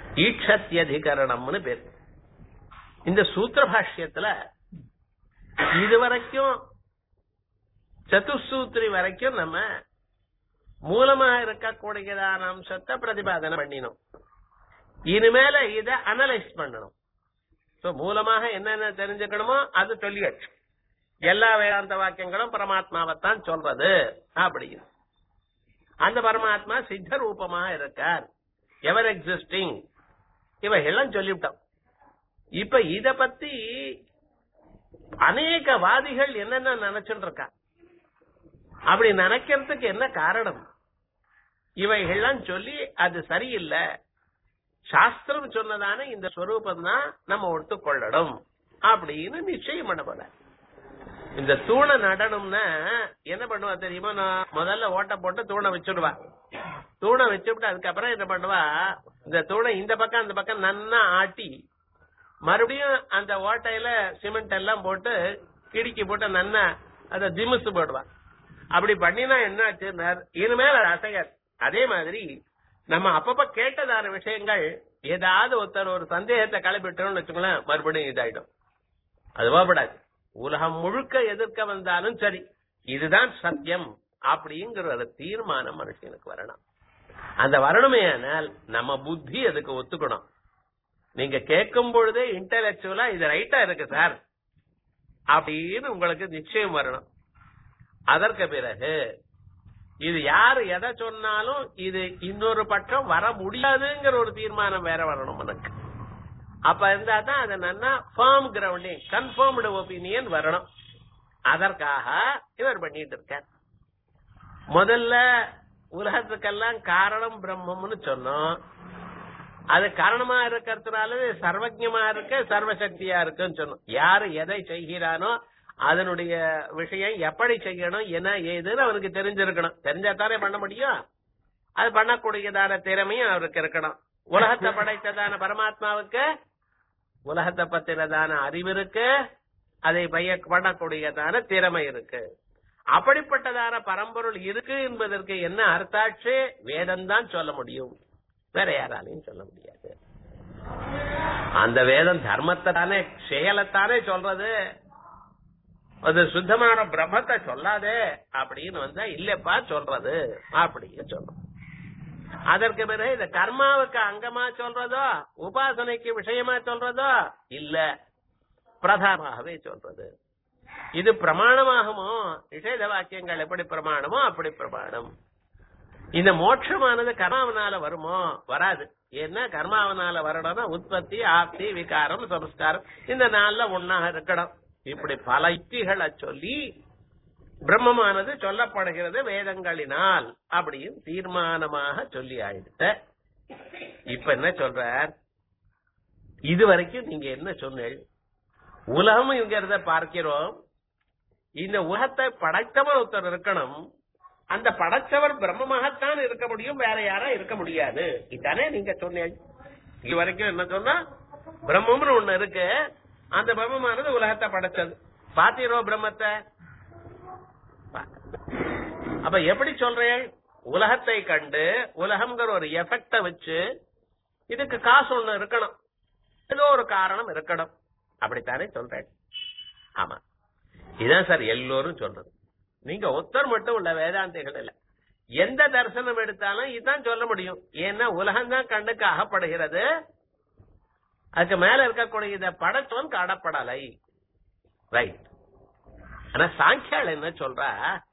ஈட்சத்தியதிகரணம்னு பேர் இந்த சூத்திர பாஷ்யத்துல இதுவரைக்கும் சதுசூத்திரி வரைக்கும் நம்ம மூலமா இருக்கக்கூடியதான அம்சத்தை பிரதிபாதனை பண்ணினோம் இனிமேல இத அனலைஸ் பண்ணணும் சோ மூலமாக என்னென்ன தெரிஞ்சுக்கணுமோ அது சொல்லியாச்சு எல்லா வேதாந்த வாக்கியங்களும் பரமாத்மாவைத்தான் சொல்றது அப்படின்னு அந்த பரமாத்மா சித்த ரூபமா இருக்கார் எவர் எக்ஸிஸ்டிங் இவைகள்லாம் சொல்லிவிட்டோம் இப்ப இத பத்தி அநேக வாதிகள் என்னென்ன நினைச்சுட்டு இருக்கா அப்படி நினைக்கிறதுக்கு என்ன காரணம் இவைகள்லாம் சொல்லி அது சரியில்லை சாஸ்திரம் சொன்னதான இந்த ஸ்வரூபம் தான் நம்ம ஒத்துக்கொள்ளணும் அப்படின்னு நிச்சயம் பண்ண போற இந்த தூணை நடணும்னா என்ன பண்ணுவா தெரியுமா நான் முதல்ல ஓட்ட போட்டு தூணை வச்சுடுவா தூணை வச்சுவிட்டு அதுக்கப்புறம் என்ன பண்ணுவா இந்த தூணை இந்த பக்கம் அந்த பக்கம் நன்னா ஆட்டி மறுபடியும் அந்த ஓட்டையில சிமெண்ட் எல்லாம் போட்டு கிடுக்கி போட்டு நன்னா அதை திமிசு போடுவா அப்படி பண்ணினா என்ன ஆச்சுன்னார் இனிமேல் அது அசையாது அதே மாதிரி நம்ம அப்பப்ப கேட்டதான விஷயங்கள் ஏதாவது ஒருத்தர் ஒரு சந்தேகத்தை கிளப்பிட்டோம்னு வச்சுக்கோங்களேன் மறுபடியும் இதாயிடும் அது போகப்படாது உலகம் முழுக்க எதிர்க்க வந்தாலும் சரி இதுதான் சத்தியம் அப்படிங்கிற ஒரு தீர்மானம் மனுஷனுக்கு வரணும் அந்த வரணுமே ஆனால் நம்ம புத்தி அதுக்கு ஒத்துக்கணும் நீங்க கேட்கும் பொழுதே இன்டலெக்சுவலா இது ரைட்டா இருக்கு சார் அப்படின்னு உங்களுக்கு நிச்சயம் வரணும் அதற்கு பிறகு இது யாரு எதை சொன்னாலும் இது இன்னொரு பக்கம் வர முடியாதுங்கிற ஒரு தீர்மானம் வேற வரணும் உனக்கு அப்ப இருந்தா தான் அது நல்லா ஃபார்ம் கிரவுண்டிங் கன்ஃபார்ம்டு ஒப்பீனியன் வரணும் அதற்காக இவர் பண்ணிட்டு இருக்கார் முதல்ல உலகத்துக்கெல்லாம் காரணம் பிரம்மம்னு சொன்னோம் அது காரணமா இருக்கிறதுனால சர்வஜமா இருக்கு சர்வசக்தியா இருக்குன்னு சொன்னோம் யாரு எதை செய்கிறானோ அதனுடைய விஷயம் எப்படி செய்யணும் என்ன ஏதுன்னு அவனுக்கு தெரிஞ்சிருக்கணும் தெரிஞ்சா தானே பண்ண முடியும் அது பண்ணக்கூடியதான திறமையும் அவருக்கு இருக்கணும் உலகத்தை படைத்ததான பரமாத்மாவுக்கு உலகத்தை பத்தினதான அறிவு இருக்கு அதை பைய பண்ணக்கூடியதான திறமை இருக்கு அப்படிப்பட்டதான பரம்பொருள் இருக்கு என்பதற்கு என்ன அர்த்தாட்சி வேதம் தான் சொல்ல முடியும் வேற யாராலையும் சொல்ல முடியாது அந்த வேதம் தர்மத்தை தானே செயலைத்தானே சொல்றது அது சுத்தமான பிரம்மத்தை சொல்லாதே அப்படின்னு வந்தா இல்லப்பா சொல்றது அப்படின்னு சொல்றோம் அதற்கு பிறகு இந்த கர்மாவுக்கு அங்கமா சொல்றதோ உபாசனைக்கு விஷயமா சொல்றதோ இல்ல பிரதானமாகவே சொல்றது இது பிரமாணமாகுமோ நிஷேத வாக்கியங்கள் எப்படி பிரமாணமோ அப்படி பிரமாணம் இந்த மோட்சமானது கர்மாவனால வருமோ வராது ஏன்னா கர்மாவனால வரணும்னா உற்பத்தி ஆப்தி விகாரம் சம்ஸ்காரம் இந்த நாள்ல ஒன்னாக இருக்கணும் இப்படி பல யுக்திகளை சொல்லி பிரம்மமானது சொல்லப்படுகிறது வேதங்களினால் அப்படின்னு தீர்மானமாக சொல்லி ஆயிடுத்த இப்ப என்ன சொல்றார் இது வரைக்கும் நீங்க என்ன சொன்னீங்க உலகம்ங்கிறத பார்க்கிறோம் இந்த உலகத்தை படைத்தவன் ஒருத்தர் இருக்கணும் அந்த படைச்சவர் பிரம்மமாகத்தான் இருக்க முடியும் வேற யாரா இருக்க முடியாது இதானே நீங்க சொன்னீங்க இது வரைக்கும் என்ன சொன்னா பிரம்மம்னு ஒண்ணு இருக்கு அந்த பிரம்மமானது உலகத்தை படைச்சது பாத்தீரோ பிரம்மத்தை அப்ப எப்படி சொல்றேன் உலகத்தை கண்டு உலகம்ங்கிற ஒரு எஃபெக்ட வச்சு இதுக்கு காசு ஒண்ணு இருக்கணும் ஏதோ ஒரு காரணம் இருக்கணும் அப்படித்தானே சொல்றேன் ஆமா இதான் சார் எல்லோரும் சொல்றது நீங்க ஒத்தர் மட்டும் உள்ள வேதாந்திகள் இல்ல எந்த தரிசனம் எடுத்தாலும் இதுதான் சொல்ல முடியும் ஏன்னா உலகம் தான் கண்ணுக்கு அகப்படுகிறது அதுக்கு மேல இருக்கக்கூடிய இத படத்தோன் காணப்படலை ரைட் ஆனா சாங்கியால் என்ன சொல்ற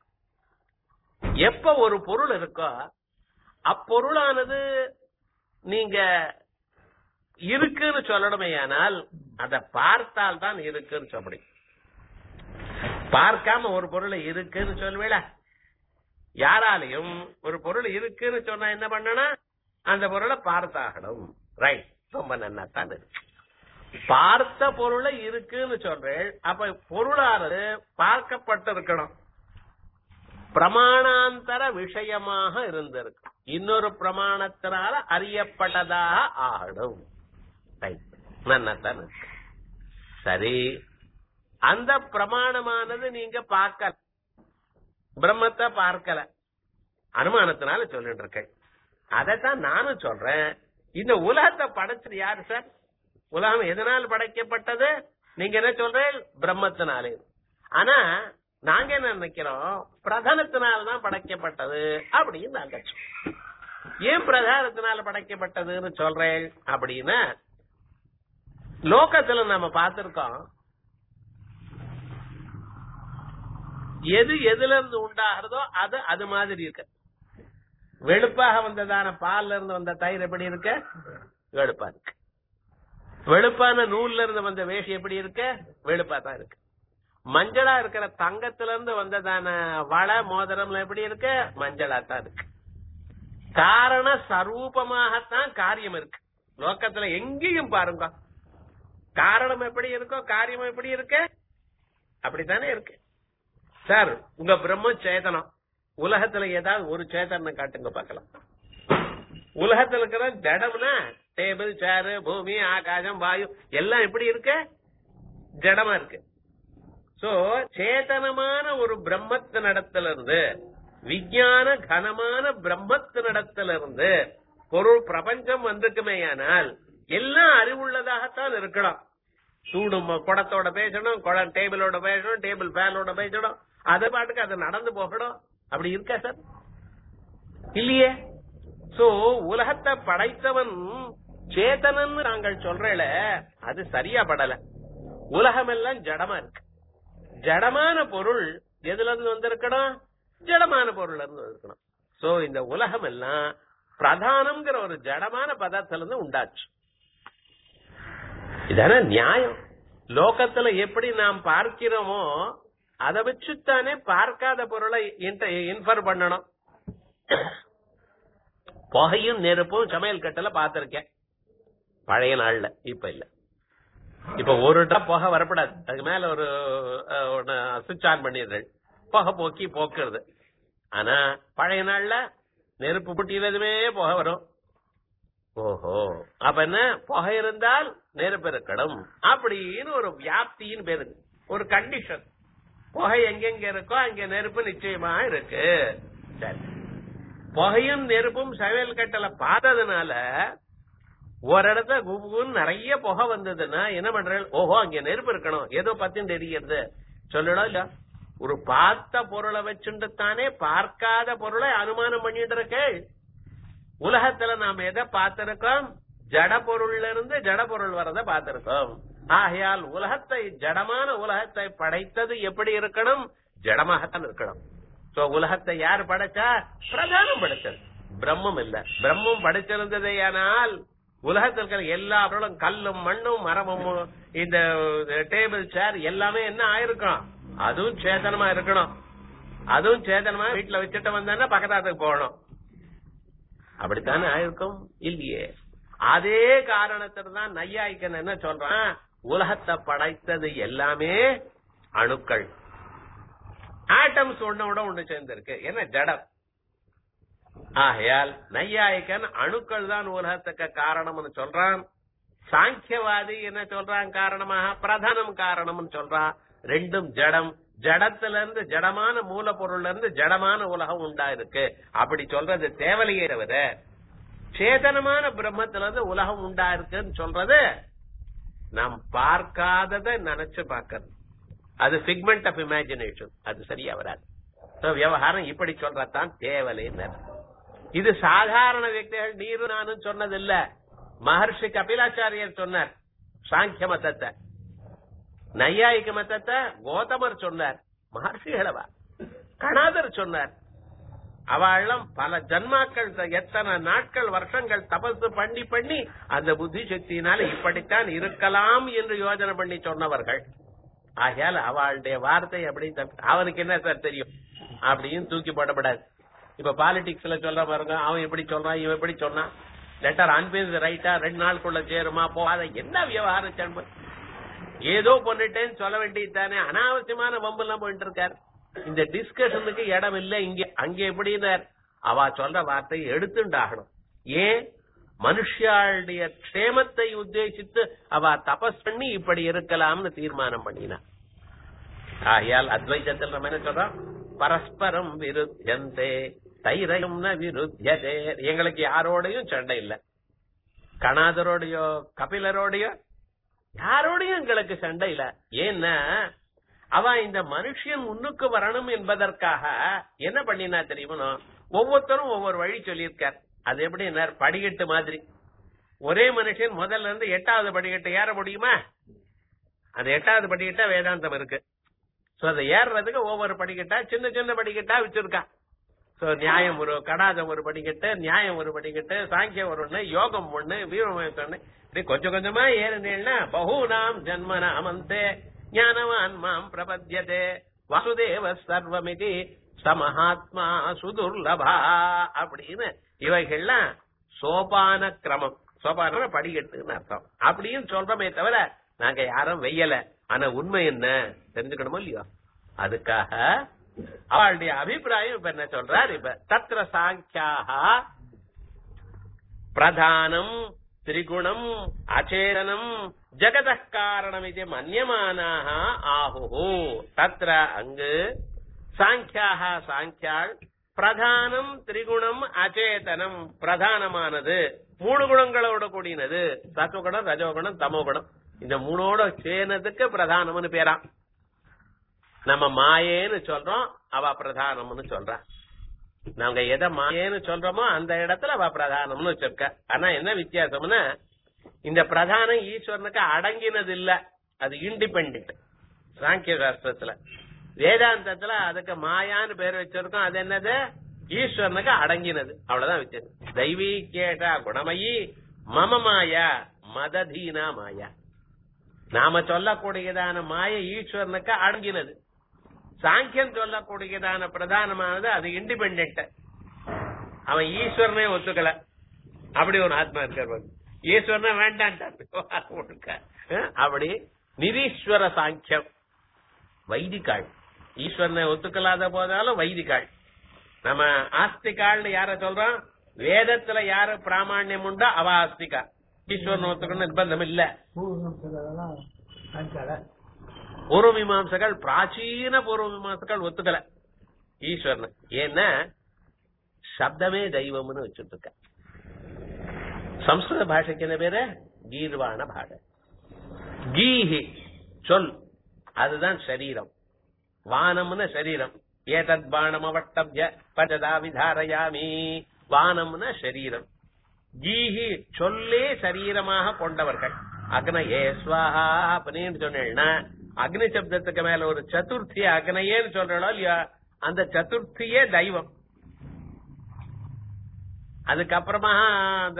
எப்ப ஒரு பொருள் இருக்கோ அப்பொருளானது நீங்க இருக்குன்னு சொல்லணுமே ஆனால் அதை பார்த்தால் தான் இருக்குன்னு சொல்ல முடியும் பார்க்காம ஒரு பொருள் இருக்குன்னு சொல்லுவேல யாராலையும் ஒரு பொருள் இருக்குன்னு சொன்னா என்ன பண்ணனா அந்த பொருளை பார்த்தாகணும் ரைட் ரொம்ப நன்னா தான் இருக்கு பார்த்த பொருளை இருக்குன்னு சொல்றேன் அப்ப பொருளானது பார்க்கப்பட்டிருக்கணும் பிரமாணாந்தர விஷயமாக இருந்திருக்கு இன்னொரு பிரமாணத்தினால அறியப்பட்டதாக ஆகணும் ரைட் நன்னத்தான் இருக்கு சரி அந்த பிரமாணமானது நீங்க பார்க்கல பிரம்மத்தை பார்க்கல அனுமானத்தினால சொல்லிட்டு இருக்கேன் அதைத்தான் நானும் சொல்றேன் இந்த உலகத்தை படைச்சது யாரு சார் உலகம் எதனால் படைக்கப்பட்டது நீங்க என்ன சொல்றீங்க பிரம்மத்தினாலே ஆனா நாங்க என்ன நினைக்கிறோம் பிரதானத்தினால் தான் படைக்கப்பட்டது அப்படின்னு நாங்க சொல்றோம். ஏன் பிரதானத்தினால படைக்கப்பட்டதுன்னு சொல்றேன் அப்படின்னா லோகத்துல நம்ம பார்த்திருக்கோம் எது எதுல இருந்து உண்டாகிறதோ அது அது மாதிரி இருக்கு வெளுப்பாக வந்ததான பால்ல இருந்து வந்த தயிர் எப்படி இருக்கு வெளுப்பா இருக்கு வெளுப்பான நூல்ல இருந்து வந்த வேஷி எப்படி இருக்கு வெளுப்பா தான் இருக்கு மஞ்சளா இருக்கிற தங்கத்துல இருந்து வந்ததான வள மோதிரம்ல எப்படி இருக்கு மஞ்சளா தான் இருக்கு காரண சரூபமாகத்தான் காரியம் இருக்கு லோக்கத்துல எங்கேயும் பாருங்க காரணம் எப்படி இருக்கோ காரியம் எப்படி இருக்கு அப்படித்தானே இருக்கு சார் உங்க பிரம்ம சேதனம் உலகத்துல ஏதாவது ஒரு சேதனை காட்டுங்க பார்க்கலாம் உலகத்துல இருக்கிற ஜடம்னா டேபிள் சேரு பூமி ஆகாசம் வாயு எல்லாம் எப்படி இருக்கு ஜடமா இருக்கு சோ சேதனமான ஒரு பிரம்மத்தினிடத்துல இருந்து விஞ்ஞான கனமான பிரம்மத்தினிடத்துல இருந்து பொருள் பிரபஞ்சம் வந்திருக்குமேயானால் எல்லாம் அறிவுள்ளதாகத்தான் இருக்கணும் சூடும் குடத்தோட பேசணும் குடம் டேபிளோட பேசணும் டேபிள் ஃபேனோட பேசணும் அது பாட்டுக்கு அது நடந்து போகணும் அப்படி இருக்கா சார் இல்லையே சோ உலகத்தை படைத்தவன் சேதனன் நாங்கள் சொல்றேல அது சரியா படல உலகம் எல்லாம் ஜடமா இருக்கு ஜடமான பொருள் எதுல இருந்து வந்திருக்கணும் ஜடமான பொருள்ல இருந்து வந்திருக்கணும் சோ இந்த உலகம் எல்லாம் பிரதானம்ங்கிற ஒரு ஜடமான பதார்த்தத்துல இருந்து உண்டாச்சு இதான நியாயம் லோகத்துல எப்படி நாம் பார்க்கிறோமோ அதை வச்சுத்தானே பார்க்காத பொருளை இன்ஃபர் பண்ணணும் புகையும் நெருப்பும் சமையல் கட்டுல பாத்திருக்கேன் பழைய நாள்ல இப்ப இல்ல இப்ப ஒரு ட்ராப் புகை வரப்படாது அதுக்கு மேல ஒரு சுவிட்ச் ஆன் பண்ணிடுறேன் புகை போக்கி போக்குறது ஆனா பழைய நாள்ல நெருப்பு புட்டியிலதுமே புகை வரும் ஓஹோ அப்ப என்ன புகை இருந்தால் நெருப்பு இருக்கணும் அப்படின்னு ஒரு வியாப்தியின் பேரு ஒரு கண்டிஷன் புகை எங்கெங்க இருக்கோ அங்க நெருப்பு நிச்சயமா இருக்கு சரி புகையும் நெருப்பும் சமையல் கட்டல பார்த்ததுனால ஒரு இடத்துல குபுன்னு நிறைய புகை வந்ததுன்னா என்ன பண்ற ஓஹோ அங்க நெருப்பு இருக்கணும் ஏதோ பத்தியும் தெரிகிறது சொல்லணும் இல்ல ஒரு பார்த்த பொருளை வச்சுட்டு தானே பார்க்காத பொருளை அனுமானம் பண்ணிட்டு இருக்க உலகத்துல நாம எதை பார்த்திருக்கோம் ஜட பொருள்ல இருந்து ஜட பொருள் வரத பார்த்திருக்கோம் ஆகையால் உலகத்தை ஜடமான உலகத்தை படைத்தது எப்படி இருக்கணும் ஜடமாகத்தான் இருக்கணும் சோ உலகத்தை யார் படைச்சா பிரதானம் படைச்சது பிரம்மம் இல்ல பிரம்மம் படைச்சிருந்ததேயானால் உலகத்தில் இருக்கிற எல்லா பொருளும் கல்லும் மண்ணும் மரமும் இந்த டேபிள் சேர் எல்லாமே என்ன ஆயிருக்கும் அதுவும் சேதனமா இருக்கணும் அதுவும் சேதனமா வீட்டுல வச்சுட்டு வந்தானே பக்கத்தாத்துக்கு போகணும் அப்படித்தானே ஆயிருக்கும் இல்லையே அதே காரணத்துல தான் நையாய்க்கன் என்ன சொல்றான் உலகத்தை படைத்தது எல்லாமே அணுக்கள் ஆட்டம்ஸ் ஒன்னோட ஒண்ணு சேர்ந்திருக்கு என்ன ஜடம் ஆகையால் நையாயிக்கன் அணுக்கள் தான் உலகத்துக்கு காரணம்னு சொல்றான் சாங்கியவாதி என்ன சொல்றான் காரணமாக பிரதானம் காரணம்னு சொல்றான் ரெண்டும் ஜடம் ஜடத்துல இருந்து ஜடமான மூலப்பொருள்ல இருந்து ஜடமான உலகம் உண்டா இருக்கு அப்படி சொல்றது தேவலையே தவிர சேதனமான பிரம்மத்துல இருந்து உலகம் உண்டா இருக்குன்னு சொல்றது நாம் பார்க்காததை நினைச்சு பார்க்கறது அது பிக்மெண்ட் ஆஃப் இமேஜினேஷன் அது சரியா வராது So, விவகாரம் இப்படி சொல்றதான் தேவலைன்னு இது சாதாரண வியக்திகள் நீரு நானும் சொன்னதில்ல மகர்ஷி கபிலாச்சாரியர் சொன்னார் சாங்கிய மதத்தை நையாயிக்க மதத்தை கோதமர் சொன்னார் மகர்ஷிகளவா கணாதர் சொன்னார் அவளும் பல ஜன்மாக்கள் எத்தனை நாட்கள் வருஷங்கள் தபசு பண்ணி பண்ணி அந்த புத்தி சக்தியினால இப்படித்தான் இருக்கலாம் என்று யோஜனை பண்ணி சொன்னவர்கள் ஆகையால் அவளுடைய வார்த்தை அப்படி தப்பு- அவனுக்கு என்ன சார் தெரியும் அப்படின்னு தூக்கி போடப்படாது இப்ப பாலிடிக்ஸ்ல சொல்ற பாருங்க அவன் எப்படி சொல்றான் இவன் எப்படி சொன்னான் லெட்டர் அன்பேஸ் ரைட்டா ரெண்டு நாளுக்குள்ள சேருமா போகாத என்ன விவகாரம் சண்பு ஏதோ பண்ணிட்டேன்னு சொல்ல வேண்டியது தானே அனாவசியமான வம்பு எல்லாம் போயிட்டு இருக்காரு இந்த டிஸ்கஷனுக்கு இடம் இல்ல இங்க அங்க எப்படின்னார் அவ சொல்ற வார்த்தையை எடுத்துண்டாகணும் ஏன் மனுஷாளுடைய க்ஷேமத்தை உத்தேசித்து அவ தபஸ் பண்ணி இப்படி இருக்கலாம்னு தீர்மானம் பண்ணினா ஆகையால் அத்வைதத்தில் நம்ம என்ன சொல்றோம் பரஸ்பரம் விருத்தியந்தே தைரயம் ந விருத்தியதே எங்களுக்கு யாரோடையும் சண்டை இல்ல கணாதரோடையோ கபிலரோடையோ யாரோடையும் எங்களுக்கு சண்டை இல்ல ஏன்னா அவ இந்த மனுஷன் முன்னுக்கு வரணும் என்பதற்காக என்ன பண்ணினா தெரியுமோ ஒவ்வொருத்தரும் ஒவ்வொரு வழி சொல்லியிருக்கார் அது எப்படி படிக்கட்டு மாதிரி ஒரே மனுஷன் முதல்ல இருந்து எட்டாவது படிக்கட்டு ஏற முடியுமா அந்த எட்டாவது படிக்கட்டா வேதாந்தம் இருக்கு சோ அதை ஏறுறதுக்கு ஒவ்வொரு படிக்கட்டா சின்ன சின்ன படிக்கட்டா வச்சிருக்கா சோ நியாயம் ஒரு கடாதம் ஒரு படிக்கட்டு நியாயம் ஒரு படிக்கட்டு சாங்கியம் ஒரு ஒண்ணு யோகம் ஒண்ணு வீரமயத்து ஒண்ணு இப்படி கொஞ்சம் கொஞ்சமா ஏறினேன்னா பகூனாம் ஜன்ம நாமந்தே ஞானவான் மாம் பிரபத்யதே வசுதேவ சர்வமிதி சமஹாத்மா சுதுர்லபா அப்படின்னு இவைகள்லாம் சோபான கிரமம் சோபான படிக்கட்டுன்னு அர்த்தம் அப்படின்னு சொல்றோமே தவிர நாங்க யாரும் வெய்யல ஆனா உண்மை என்ன தெரிஞ்சுக்கணுமோ இல்லையோ அதுக்காக அவளுடைய அபிப்பிராயம் இப்ப என்ன சொல்றார் இப்ப தத்திர சாங்கியாக பிரதானம் திரிகுணம் அச்சேதனம் ஜெகத காரணம் இது மன்யமானாக ஆஹு தத்ர அங்கு சாங்கியாக சாங்கியாள் பிரதானம் திரிகுணம் அச்சேதனம் பிரதானமானது மூணு குணங்களோட கூடினது சத்துவகுணம் ரஜோகுணம் தமோகுணம் இந்த மூணோட சேர்னதுக்கு பிரதானம்னு பேராம் நம்ம மாயேன்னு சொல்றோம் அவ பிரதானம்னு சொல்றா நாங்க எதை மாயேன்னு சொல்றோமோ அந்த இடத்துல அவ பிரதானம்னு வச்சிருக்க ஆனா என்ன வித்தியாசம்னா இந்த பிரதானம் ஈஸ்வரனுக்கு அடங்கினது இல்ல அது இண்டிபெண்ட் சாங்கிய சாஸ்திரத்துல வேதாந்தத்துல அதுக்கு மாயான்னு பேர் வச்சிருக்கோம் அது என்னது ஈஸ்வரனுக்கு அடங்கினது அவ்வளவுதான் வித்தியாசம் தெய்வீகேஷா குணமயி மம மாயா மததீனா மாயா நாம சொல்லக்கூடியதான மாய ஈஸ்வரனுக்கு அடங்கினது சாங்கியன் சொல்லக்கூடியதான பிரதானமானது அது இண்டிபெண்ட் அவன் ஈஸ்வரனே ஒத்துக்கல அப்படி ஒரு ஆத்மா இருக்கார் ஈஸ்வரனை வேண்டான்ட்டார் அப்படி நிரீஸ்வர சாங்கியம் வைதிகாள் ஈஸ்வரனை ஒத்துக்கலாத போதாலும் வைதிகாள் நம்ம ஆஸ்திகாள்னு யார சொல்றோம் வேதத்துல யாரு பிராமணியம் உண்டோ அவ ஆஸ்திகா ஈஸ்வரன் ஒத்துக்கணும் நிர்பந்தம் இல்ல பூர்வ மீமாம்சகள் பிராச்சீன பூர்வ மீமாம்சகள் ஒத்துக்கல ஈஸ்வரன் ஏன்னா சப்தமே தெய்வம்னு வச்சுட்டு இருக்க சம்ஸ்கிருத பாஷைக்கு என்ன பேரு கீர்வாண பாஷை கீஹி சொல் அதுதான் சரீரம் வானம்னு சரீரம் ஏதத் பானம் அவட்டப்ய பஜதா விதாரயாமி வானம்னு சரீரம் கீஹி சொல்லே சரீரமாக கொண்டவர்கள் அக்னயே ஸ்வாஹா அப்படின்னு சொன்னேன்னா அக்னி சப்தத்துக்கு மேல ஒரு சதுர்த்தி அக்னையேன்னு சொல்றோம் இல்லையா அந்த சதுர்த்தியே தெய்வம் அதுக்கப்புறமா அந்த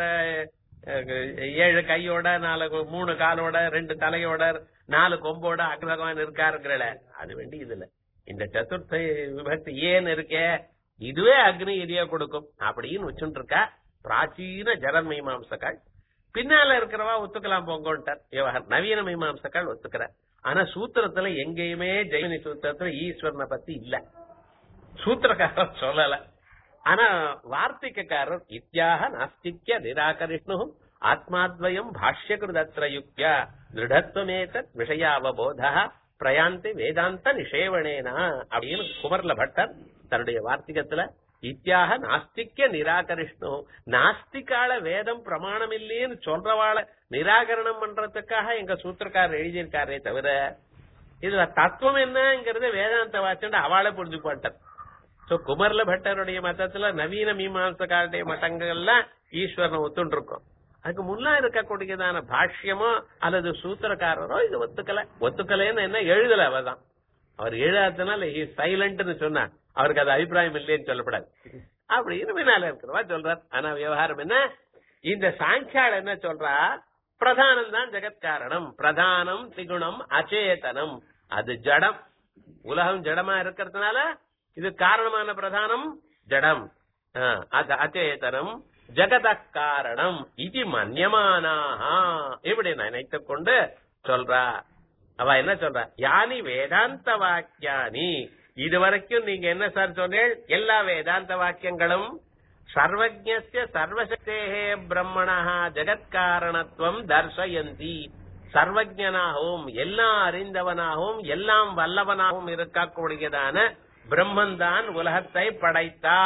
ஏழு கையோட நாலு மூணு காலோட ரெண்டு தலையோட நாலு கொம்போட அக்னி பகவான் இருக்காருங்கிறல அது வேண்டி இதுல இந்த சதுர்த்த விபக்தி ஏன் இருக்கே இதுவே அக்னி எரியா கொடுக்கும் அப்படின்னு வச்சுட்டு இருக்கா பிராச்சீன ஜரன் மீமாம்சக்காள் பின்னால இருக்கிறவா ஒத்துக்கலாம் போங்கோன்ட்டார் விவகாரம் நவீன மீமாம்சக்காள் ஒத்துக்கிற ஆனா சூத்திரத்துல எங்கேயுமே ஜெயினி சூத்திரத்துல ஈஸ்வரனை பத்தி இல்ல சூத்திரக்காரர் சொல்லல ஆனா வார்த்திகக்காரர் இத்தியாக நாஸ்திக்ய நிராகரிஷ்ணு ஆத்மாத்வயம் பாஷ்யகிருதத்திர யுக்தியா திருடத்துவமேத விஷயாவபோத பிரயாந்தி வேதாந்த நிஷேவனேனா அப்படின்னு குமர்ல பட்டர் தன்னுடைய வார்த்திகத்துல இத்தியாக நாஸ்திக்ய நிராகரிஷ்ணு நாஸ்திகால வேதம் பிரமாணம் இல்லைன்னு சொல்றவாள நிராகரணம் பண்றதுக்காக எங்க சூத்திரக்காரர் எழுதியிருக்காரே தவிர இதுல தத்துவம் என்னங்கிறது வேதாந்த வாச்சண்ட அவளை புரிஞ்சு போட்டார் சோ குமர்ல பட்டருடைய மதத்துல நவீன மீமாம்சக்காருடைய மதங்கள்லாம் ஈஸ்வரனை ஒத்துண்டு இருக்கும் அதுக்கு முன்னா இருக்கக்கூடியதான பாஷ்யமோ அல்லது சூத்திரக்காரரோ இது ஒத்துக்கல ஒத்துக்கலைன்னு என்ன எழுதல அவதான் அவர் எழுதாதனால சைலண்ட்னு சொன்னா அவருக்கு அது அபிப்பிராயம் இல்லைன்னு சொல்லப்படாது அப்படின்னு பின்னால இருக்கிறவா சொல்றார் ஆனா விவகாரம் என்ன இந்த சாங்கியால் என்ன சொல்றா பிரதானம் தான் ஜெகத்காரணம் பிரதானம் திகுணம் அச்சேதனம் அது ஜடம் உலகம் ஜடமா இருக்கிறதுனால இது காரணமான பிரதானம் ஜடம் அது அச்சேதனம் ஜெகத காரணம் இது மன்யமானாக இப்படி நினைத்துக் கொண்டு சொல்றா அவ என்ன சொல்றா யானி வேதாந்த வாக்கியானி இதுவரைக்கும் நீங்க என்ன சார் சொன்னீள் எல்லா வேதாந்த வாக்கியங்களும் சர்வஜஸ்ய சர்வசக்தேகே பிரம்மணா ஜெகத்காரணத்துவம் தர்சயந்தி சர்வஜனாகவும் எல்லாம் அறிந்தவனாகவும் எல்லாம் வல்லவனாகவும் இருக்கக்கூடியதான பிரம்மன் தான் உலகத்தை படைத்தார்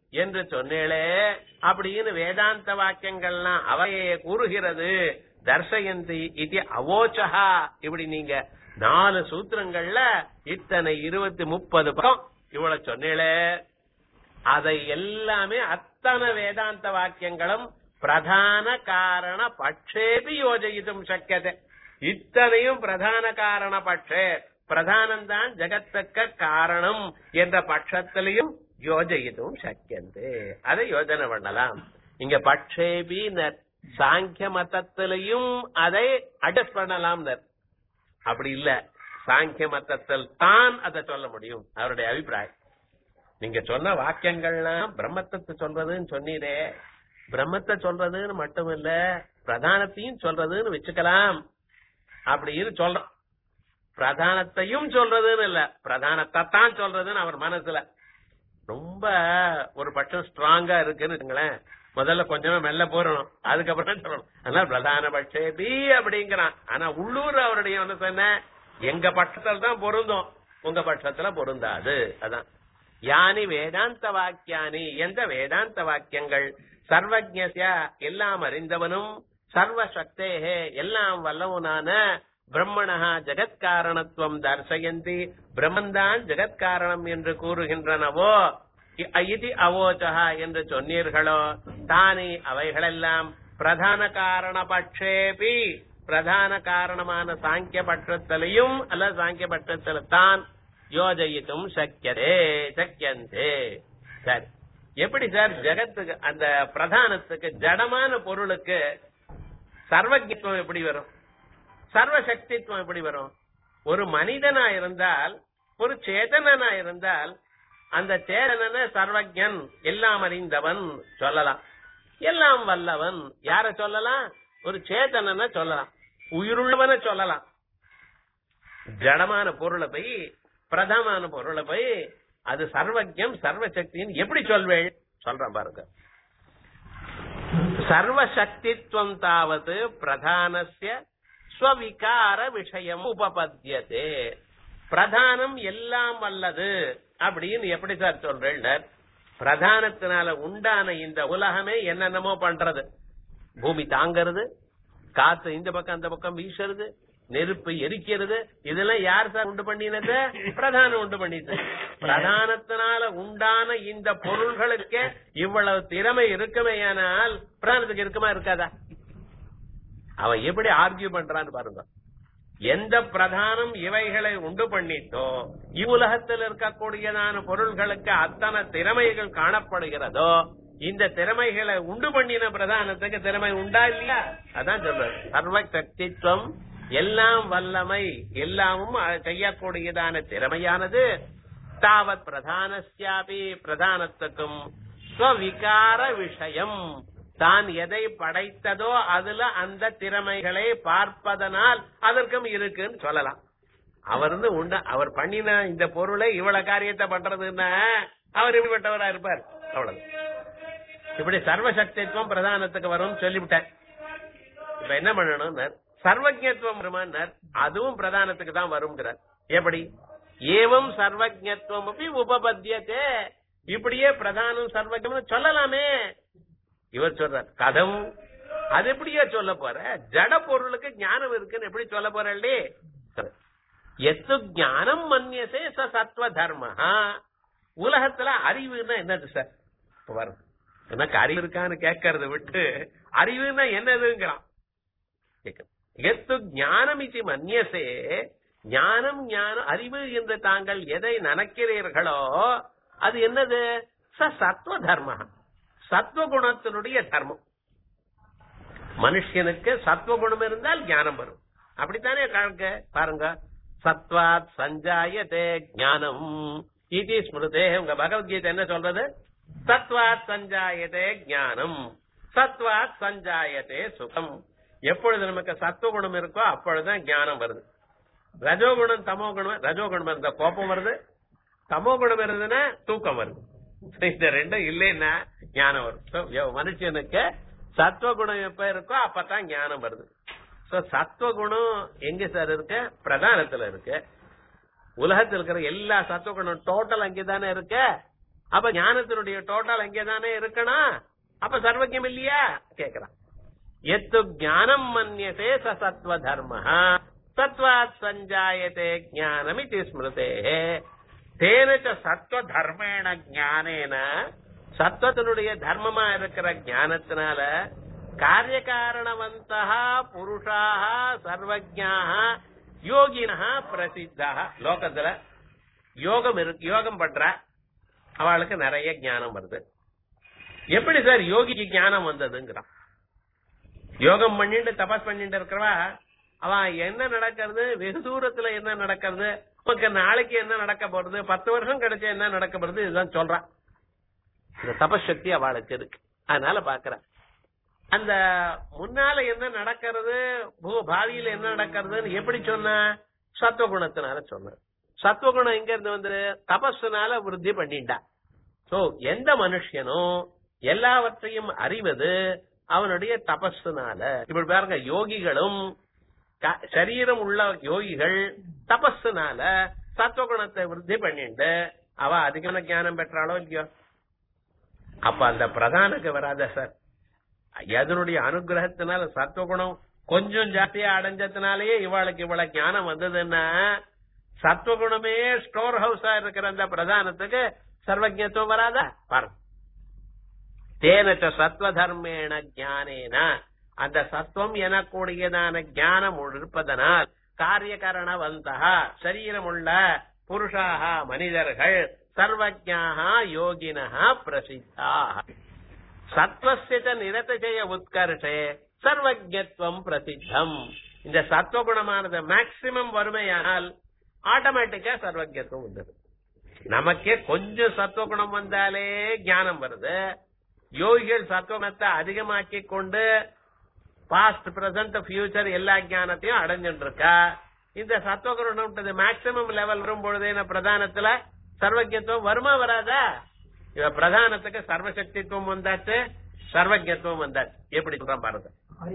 என்று சொன்னேளே அப்படின்னு வேதாந்த வாக்கியங்கள்லாம் அவையே கூறுகிறது தர்சயந்தி இது அவோச்சகா இப்படி நீங்க நாலு சூத்திரங்கள்ல இத்தனை இருபத்தி முப்பது பக்கம் இவ்வளவு சொன்னேளே அதை எல்லாமே அத்தனை வேதாந்த வாக்கியங்களும் பிரதான காரண பட்சேபி யோஜயித்தும் சக்கியதே இத்தனையும் பிரதான காரண பட்சே பிரதானம் தான் ஜெகத்துக்க காரணம் என்ற பட்சத்திலையும் யோஜயித்தும் சக்கியந்தே அதை யோஜனை பண்ணலாம் இங்க பட்சேபி சாங்கிய மதத்திலையும் அதை அட்ஜஸ்ட் பண்ணலாம் அப்படி இல்ல சாங்கிய மதத்தில் தான் அதை சொல்ல முடியும் அவருடைய அபிப்பிராயம் நீங்க சொன்ன வாக்கியங்கள்லாம் பிரம்மத்தை சொல்றதுன்னு சொன்னீரே பிரம்மத்தை சொல்றதுன்னு மட்டும் இல்ல பிரதானத்தையும் சொல்றதுன்னு வச்சுக்கலாம் அப்படின்னு சொல்றோம் பிரதானத்தையும் சொல்றதுன்னு இல்ல பிரதானத்தை தான் சொல்றதுன்னு அவர் மனசுல ரொம்ப ஒரு பட்சம் ஸ்ட்ராங்கா இருக்குன்னு வச்சுங்களேன் முதல்ல கொஞ்சமா மெல்ல போறணும் அதுக்கப்புறம் தான் சொல்லணும் அதனால பிரதான பட்சேபி அப்படிங்கிறான் ஆனா உள்ளூர் அவருடைய வந்து சொன்ன எங்க பட்சத்துல தான் பொருந்தும் உங்க பட்சத்துல பொருந்தாது அதான் யானி வேதாந்த வாக்கியானி எந்த வேதாந்த வாக்கியங்கள் சர்வஜ்ய எல்லாம் அறிந்தவனும் சர்வ சக்தேகே எல்லாம் வல்லவனான பிரம்மணா ஜெகத்காரணத்துவம் தர்சயந்தி பிரம்மந்தான் ஜெகத்காரணம் என்று கூறுகின்றனவோ இது அவோச்சகா என்று சொன்னீர்களோ தானே அவைகளெல்லாம் பிரதான காரண பட்சேபி பிரதான காரணமான சாங்கிய பட்சத்திலையும் அல்ல சாங்கிய பட்சத்தில் தான் யோஜயித்தும் சக்கியதே சக்கியந்தே சரி எப்படி சார் ஜெகத்துக்கு அந்த பிரதானத்துக்கு ஜடமான பொருளுக்கு சர்வஜத்துவம் எப்படி வரும் சர்வசக்தித்துவம் எப்படி வரும் ஒரு மனிதனா இருந்தால் ஒரு சேதனனா இருந்தால் அந்த சேதனன சர்வஜன் எல்லாம் அறிந்தவன் சொல்லலாம் எல்லாம் வல்லவன் யார சொல்லலாம் ஒரு சேதனன சொல்லலாம் உயிருள்ளவன சொல்லலாம் ஜடமான பொருளை போய் பிரதமான பொருளை போய் அது சர்வஜம் சர்வசக்தின்னு எப்படி சொல்வேள் சொல்றேன் பாருங்க சர்வசக்தித்வம் தாவது பிரதானஸ்ய ஸ்வவிகார விஷயம் உபபத்தியதே பிரதானம் எல்லாம் வல்லது அப்படின்னு எப்படி சார் சொல்றேன் பிரதானத்தினால உண்டான இந்த உலகமே என்னென்னமோ பண்றது பூமி தாங்கிறது காத்து இந்த பக்கம் அந்த பக்கம் வீசுறது நெருப்பு எரிக்கிறது இதெல்லாம் யார் சார் உண்டு பண்ணினது பிரதானம் உண்டு பண்ணிது பிரதானத்தினால உண்டான இந்த பொருள்களுக்கு இவ்வளவு திறமை இருக்குமேயானால் பிரதானத்துக்கு இருக்குமா இருக்காதா அவன் எப்படி ஆர்கியூ பண்றான்னு பாருங்க எந்த பிரதானம் இவைகளை உண்டு பண்ணிட்டோ இவ்வுலகத்தில் இருக்கக்கூடியதான பொருள்களுக்கு அத்தனை திறமைகள் காணப்படுகிறதோ இந்த திறமைகளை உண்டு பண்ணின பிரதானத்துக்கு திறமை உண்டா இல்லையா அதான் சொல்ற சர்வ சக்தித்துவம் எல்லாம் வல்லமை எல்லாமும் செய்யக்கூடியதான திறமையானது தாவத் பிரதானஸ்யாபி பிரதானத்துக்கும் ஸ்வவிகார விஷயம் தான் எதை படைத்ததோ அதுல அந்த திறமைகளை பார்ப்பதனால் அதற்கும் இருக்குன்னு சொல்லலாம் அவர் வந்து உண்ட அவர் பண்ணின இந்த பொருளை இவ்வளவு காரியத்தை பண்றதுன்னா அவர் இப்படிப்பட்டவரா இருப்பார் அவ்வளவு இப்படி சர்வசக்தித்துவம் பிரதானத்துக்கு வரும் சொல்லிவிட்டார் இப்ப என்ன பண்ணணும் சர்வஜத்துவம் வருமானார் அதுவும் பிரதானத்துக்கு தான் வருங்கிறார் எப்படி ஏவம் சர்வஜத்துவம் அப்படி உபபத்தியத்தே இப்படியே பிரதானம் சர்வஜம் சொல்லலாமே இவர் சொல்றார் கதம் அது எப்படியா சொல்ல போற ஜட பொருளுக்கு ஞானம் இருக்குன்னு எப்படி சொல்ல போறே எத்து ஞானம் மன்னியசே ச சத்வ தர்ம உலகத்துல அறிவுன்னா என்னது சார் வரும் எனக்கு அறிவு இருக்கான்னு கேட்கறத விட்டு அறிவுன்னா என்னதுங்கிறான் எத்து ஞானம் இது மன்னியசே ஞானம் ஞானம் அறிவு என்று தாங்கள் எதை நினைக்கிறீர்களோ அது என்னது ச சத்வ தர்ம சத்வகுணத்தினுடைய தர்மம் மனுஷனுக்கு சத்வகுணம் இருந்தால் ஞானம் வரும் அப்படித்தானே காண்க பாருங்க சத்வாத் சஞ்சாயத்தே ஞானம் இது ஸ்மிருதே உங்க பகவத்கீதை என்ன சொல்றது சத்வாத் சஞ்சாயத்தே ஞானம் சத்வாத் சஞ்சாயத்தே சுகம் எப்பொழுது நமக்கு சத்துவகுணம் இருக்கோ அப்பொழுதுதான் ஞானம் வருது ரஜோகுணம் தமோ குணம் ரஜோகுணம் இருந்தா கோபம் வருது தமோ குணம் இருந்ததுன்னா தூக்கம் வருது இந்த ரெண்டும் இல்லைன்னா ஞானம் வரும் மனுஷனுக்கு சத்வகுணம் எப்ப இருக்கோ அப்பதான் ஞானம் வருது சோ சத்வகுணம் எங்க சார் இருக்கு பிரதானத்துல இருக்கு உலகத்தில் இருக்கிற எல்லா சத்வகுணம் டோட்டல் அங்கேதானே இருக்கு அப்ப ஞானத்தினுடைய டோட்டல் அங்கேதானே இருக்கணும் அப்ப சர்வஜம் இல்லையா கேக்குறான் எத்து ஞானம் மன்யசே ச சத்வ தர்ம சத்வாத் சஞ்சாயத்தே ஞானமிதி ஸ்மிருதே தேன ச சத்வ தர்மேண ஞானேன சத்வத்தினுடைய தர்மமா இருக்கிற ஞானத்தினால காரியகாரணவந்தா புருஷாக சர்வஜாக யோகினா பிரசித்தாக லோகத்துல யோகம் இருக்கு யோகம் பண்ற அவளுக்கு நிறைய ஞானம் வருது எப்படி சார் யோகிக்கு ஞானம் வந்ததுங்கிறான் யோகம் பண்ணிட்டு தபஸ் பண்ணிட்டு இருக்கிறவா அவன் என்ன நடக்கிறது வெகு தூரத்துல என்ன நடக்கிறது நமக்கு நாளைக்கு என்ன நடக்க போறது பத்து வருஷம் கிடைச்ச என்ன நடக்க போறது இதுதான் சொல்றான் இந்த தபஸ் சக்தி அவளுக்கு இருக்கு அதனால பாக்குறேன் அந்த முன்னால என்ன நடக்கிறது பூ- பாவியில என்ன நடக்கிறதுன்னு எப்படி சொன்ன சத்துவகுணத்தினால சொன்ன சத்துவகுணம் எங்க இருந்து வந்து தபஸுனால விருத்தி பண்ணிட்டா சோ எந்த மனுஷனும் எல்லாவற்றையும் அறிவது அவனுடைய தபஸுனால இப்படி பாருங்க யோகிகளும் க- சரீரம் உள்ள யோகிகள் தபஸுனால சத்துவகுணத்தை விருத்தி பண்ணிட்டு அவ அதிகமான ஞானம் பெற்றாளோ இல்லையோ அப்ப அந்த பிரதானுக்கு வராத சார் எதனுடைய அனுகிரகத்தினால சத்துவகுணம் கொஞ்சம் ஜாஸ்தியா அடைஞ்சதுனாலயே இவாளுக்கு இவ்வளவு ஞானம் வந்ததுன்னா சத்துவகுணமே ஸ்டோர் ஹவுஸா இருக்கிற அந்த பிரதானத்துக்கு சர்வஜத்துவம் வராதா பாருங்க தேனச்ச சத்வ தர்மேண ஞானேன அந்த சத்துவம் எனக்கூடியதான ஞானம் இருப்பதனால் காரியகரணவந்தா சரீரமுள்ள புருஷாக மனிதர்கள் சர்வஜாக யோகினः பிரசித்தாக சத்வசிய நிரதஜய உத்கர்ஷே சர்வஜத்துவம் பிரசித்தம் இந்த சத்துவகுணமானது மேக்சிமம் வறுமையானால் ஆட்டோமேட்டிக்கா சர்வஜத்துவம் வந்தது நமக்கே கொஞ்சம் சத்துவகுணம் வந்தாலே ஞானம் வருது யோகிகள் சத்துவகுணத்தை அதிகமாக்கி கொண்டு பாஸ்ட் பிரசன்ட் ஃபியூச்சர் எல்லா ஞானத்தையும் அடைஞ்சுட்டு இருக்கா இந்த சத்துவகுணம் மேக்சிமம் லெவல் வரும் பொழுதே நான் பிரதானத்துல சர்வஜத்துவம் வருமா வராதா இவ பிரதானத்துக்கு சர்வசக்தித்துவம் வந்தாச்சு சர்வஜத்துவம் வந்தாச்சு எப்படி சொல்றான் பாருங்க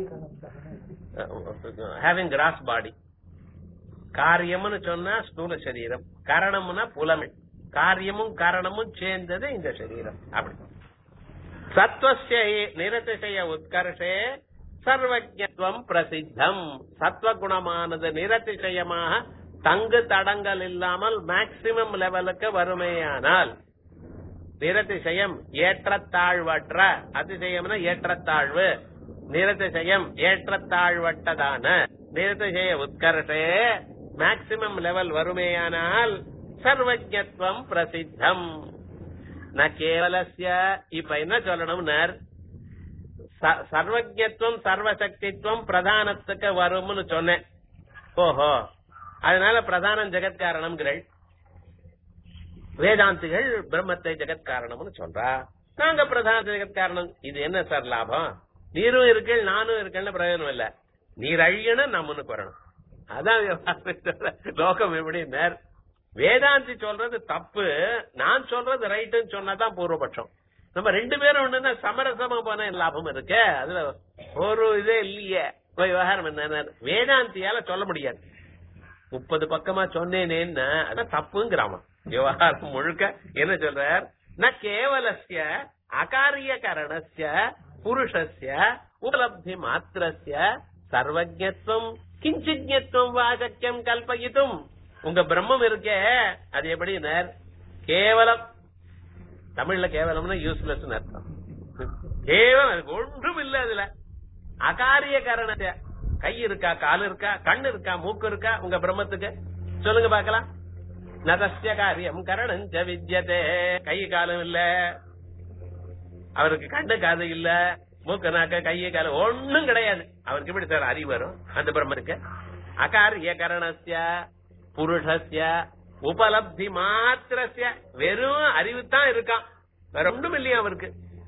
ஹேவிங் கிராஸ் பாடி காரியம்னு சொன்னா ஸ்தூல சரீரம் கரணம்னா புலமை காரியமும் காரணமும் சேர்ந்தது இந்த சரீரம் அப்படி சத்வசிய நிரதிசய உத்கர்ஷே சர்வஜத்துவம் பிரசித்தம் சத்வகுணமானது நிரதிசயமாக தங்கு தடங்கள் இல்லாமல் மேக்சிமம் லெவலுக்கு வறுமையானால் நிரதிசயம் ஏற்றத்தாழ்வற்ற அதிசயம்னா ஏற்றத்தாழ்வு நிரதிசயம் ஏற்றத்தாழ்வற்றதான நிரதிசய உத்கர்ஷே மேக்சிமம் லெவல் வறுமையானால் சர்வஜத்துவம் பிரசித்தம் ந கேவலஸ்ய இப்ப என்ன சொல்லணும்னர் ச- சர்வஜத்துவம் சர்வசக்தித்துவம் பிரதானத்துக்கு வரும்னு சொன்னேன் ஓஹோ அதனால பிரதானம் ஜெகத்காரணம்ங்கிறள் வேதாந்திகள் பிரம்மத்தை ஜெகத் காரணம்னு சொல்றா நாங்க பிரதான ஜெகத் காரணம் இது என்ன சார் லாபம் நீரும் இருக்கள் நானும் இருக்கேன்னு பிரயோஜனம் இல்ல நீர் அழியணும் நான் முன்னுக்கு வரணும் அதான் விவகாரம். லோகம் எப்படி நேர் வேதாந்தி சொல்றது தப்பு நான் சொல்றது ரைட்டுன்னு சொன்னாதான் பூர்வபட்சம் நம்ம ரெண்டு பேரும் ஒண்ணுன்னா சமரசமா போன லாபம் இருக்கு அதுல ஒரு இதே இல்லையே இப்ப விவகாரம் என்ன வேதாந்தியால சொல்ல முடியாது முப்பது பக்கமா சொன்னேனேன்னு அதான் தப்புங்கிறாமா விவகாரம் முழுக்க என்ன சொல்றார் ந கேவலஸ்ய அகாரிய கரணஸ்ய புருஷஸ்ய உபலப்தி மாத்திரஸ்ய சர்வஜத்துவம் கிஞ்சிஜத்துவம் வாசக்கியம் கல்பயித்தும் உங்க பிரம்மம் இருக்கே அது எப்படி கேவலம் தமிழ்ல கேவலம்னா யூஸ்லெஸ் அர்த்தம் கேவலம் அதுக்கு ஒன்றும் இல்ல அதுல அகாரிய காரணத்தை கை இருக்கா கால் இருக்கா கண்ணு இருக்கா மூக்கு இருக்கா உங்க பிரம்மத்துக்கு சொல்லுங்க பாக்கலாம் நதஸ்ய காரியம் கரணஞ்ச வித்யதே கை காலம் இல்ல அவருக்கு கண்ணு காது இல்ல மூக்கு நாக்க கையை கால ஒண்ணும் கிடையாது அவருக்கு எப்படி சார் அறிவு வரும் அந்த பிரம்மனுக்கு அகாரிய கரணஸ்ய புருஷஸ்ய உபலப்தி மாத்திரஸ்ய வெறும் அறிவு தான் இருக்கான் வேற ஒன்றும் இல்லையா அவருக்கு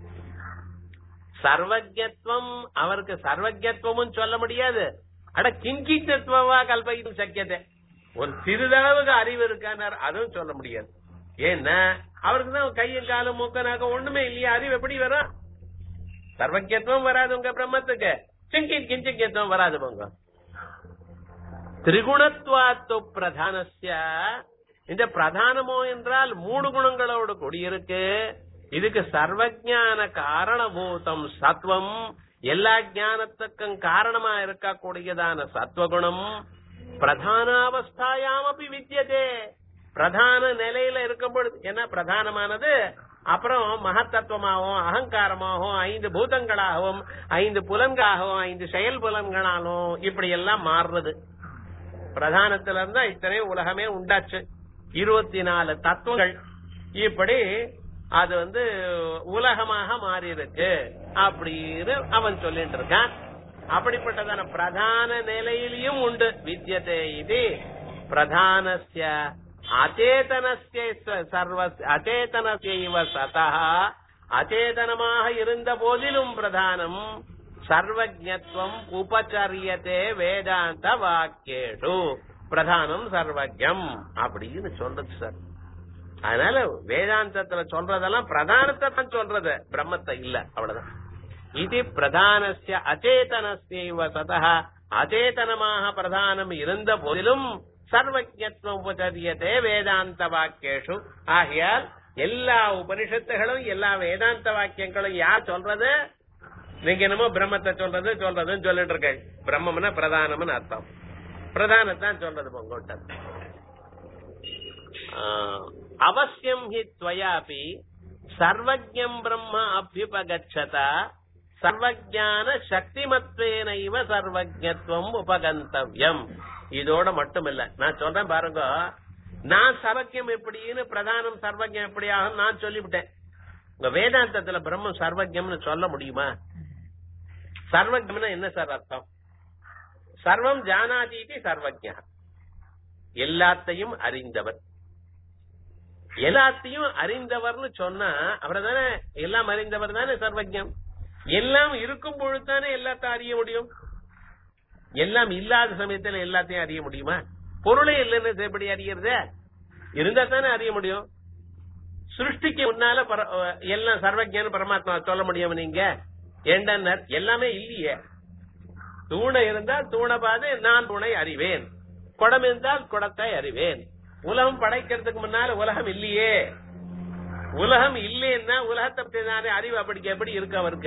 சர்வஜத்துவம் அவருக்கு சர்வஜத்துவமும் சொல்ல முடியாது அட கிஞ்சித்தத்துவமா கல்பயிக்கும் சக்கியத்தை ஒரு சிறிதளவுக்கு அறிவு இருக்கானார் அதுவும் சொல்ல முடியாது ஏன்னா அவருக்கு தான் கையும் காலும் மூக்கனாக்க ஒண்ணுமே இல்லையா அறிவு எப்படி வரும் சர்வஜத்துவம் வராது உங்க பிரம்மத்துக்கு கிஞ்சித் கிஞ்சித்வம் வராது உங்க திரிகுணத்வாத்து பிரதானஸ்ய இந்த பிரதானமோ என்றால் மூணு குணங்களோடு கூடியிருக்கு இதுக்கு சர்வஜான காரணபூதம் சத்வம் எல்லா ஞானத்துக்கும் காரணமா இருக்கக்கூடியதான சத்வகுணம் பிரதானாவஸ்தாயாம் அப்படி வித்தியதே பிரதான நிலையில இருக்கும் பொழுது என்ன பிரதானமானது அப்புறம் மகத்தத்துவமாகவும் அகங்காரமாகவும் ஐந்து பூதங்களாகவும் ஐந்து புலன்களாகவும் ஐந்து செயல் புலன்களாலும் இப்படி எல்லாம் மாறுறது பிரதானத்துல இருந்தா இத்தனை உலகமே உண்டாச்சு இருபத்தி நாலு தத்துவங்கள் இப்படி அது வந்து உலகமாக மாறி இருக்கு அப்படின்னு அவன் சொல்லிட்டு இருக்கான் அப்படிப்பட்டதான பிரதான நிலையிலையும் உண்டு வித்தியதே இது பிரதானஸ்ய அச்சேதனஸ்ய சர்வ அச்சேதனஸ்யைவ சதா அச்சேதனமாக இருந்த போதிலும் பிரதானம் சர்வஜத்துவம் உபச்சரியத்தே வேதாந்த வாக்கியேஷு பிரதானம் சர்வஜம் அப்படின்னு சொல்றது சார் அதனால வேதாந்தத்துல சொல்றதெல்லாம் பிரதானத்தை தான் சொல்றது பிரம்மத்தை இல்ல அவ்வளவுதான் இது பிரதானஸ்ய அச்சேதனஸ்யைவ சதா அச்சேதனமாக பிரதானம் இருந்த போதிலும் சர்வஜத்துவம் உபச்சரியத்தே வேதாந்த வாக்கியேஷு ஆகையால் எல்லா உபனிஷத்துகளும் எல்லா வேதாந்த வாக்கியங்களும் யார் சொல்றது நீங்க என்னமோ பிரம்மத்தை சொல்றது சொல்றதுன்னு சொல்லிட்டு இருக்க பிரம்மம்னா பிரதானம்னு அர்த்தம் பிரதானத்தான் சொல்றது உங்கள்கிட்ட அவசியம் ஹி துவயாபி சர்வஜம் பிரம்ம அபியுபகச்சத சர்வஜான சக்திமத்வேனைவ சர்வஜத்துவம் உபகந்தவ்யம் இதோட மட்டும் இல்ல நான் சொல்றேன் பாருங்க நான் சர்வஜம் எப்படின்னு பிரதானம் சர்வஜம் எப்படி ஆகும் நான் சொல்லிவிட்டேன் உங்க வேதாந்தத்துல பிரம்மம் சர்வஜம்னு சொல்ல முடியுமா சர்வஜம்னா என்ன சார் அர்த்தம் சர்வம் ஜானாதீதி சர்வஜா எல்லாத்தையும் அறிந்தவர் எல்லாத்தையும் அறிந்தவர்னு சொன்னா அவர் தானே எல்லாம் அறிந்தவர் தானே சர்வஜம் எல்லாம் இருக்கும் பொழுது தானே எல்லாத்தையும் அறிய முடியும் எல்லாம் இல்லாத சமயத்துல எல்லாத்தையும் அறிய முடியுமா பொருளே இல்லைன்னு எப்படி அறியறது இருந்தா தானே அறிய முடியும் சிருஷ்டிக்கு முன்னால பர- எல்லாம் சர்வஜன் பரமாத்மா சொல்ல முடியும் நீங்க ஏண்டனர் எல்லாமே இல்லையே தூணை இருந்தால் தூணை பாது நான் தூணை அறிவேன் குடம் இருந்தால் குடத்தை அறிவேன் உலகம் படைக்கிறதுக்கு முன்னால உலகம் இல்லையே உலகம் இல்லைன்னா உலகத்தை பத்தி தானே அறிவு அப்படி எப்படி இருக்கு அவருக்கு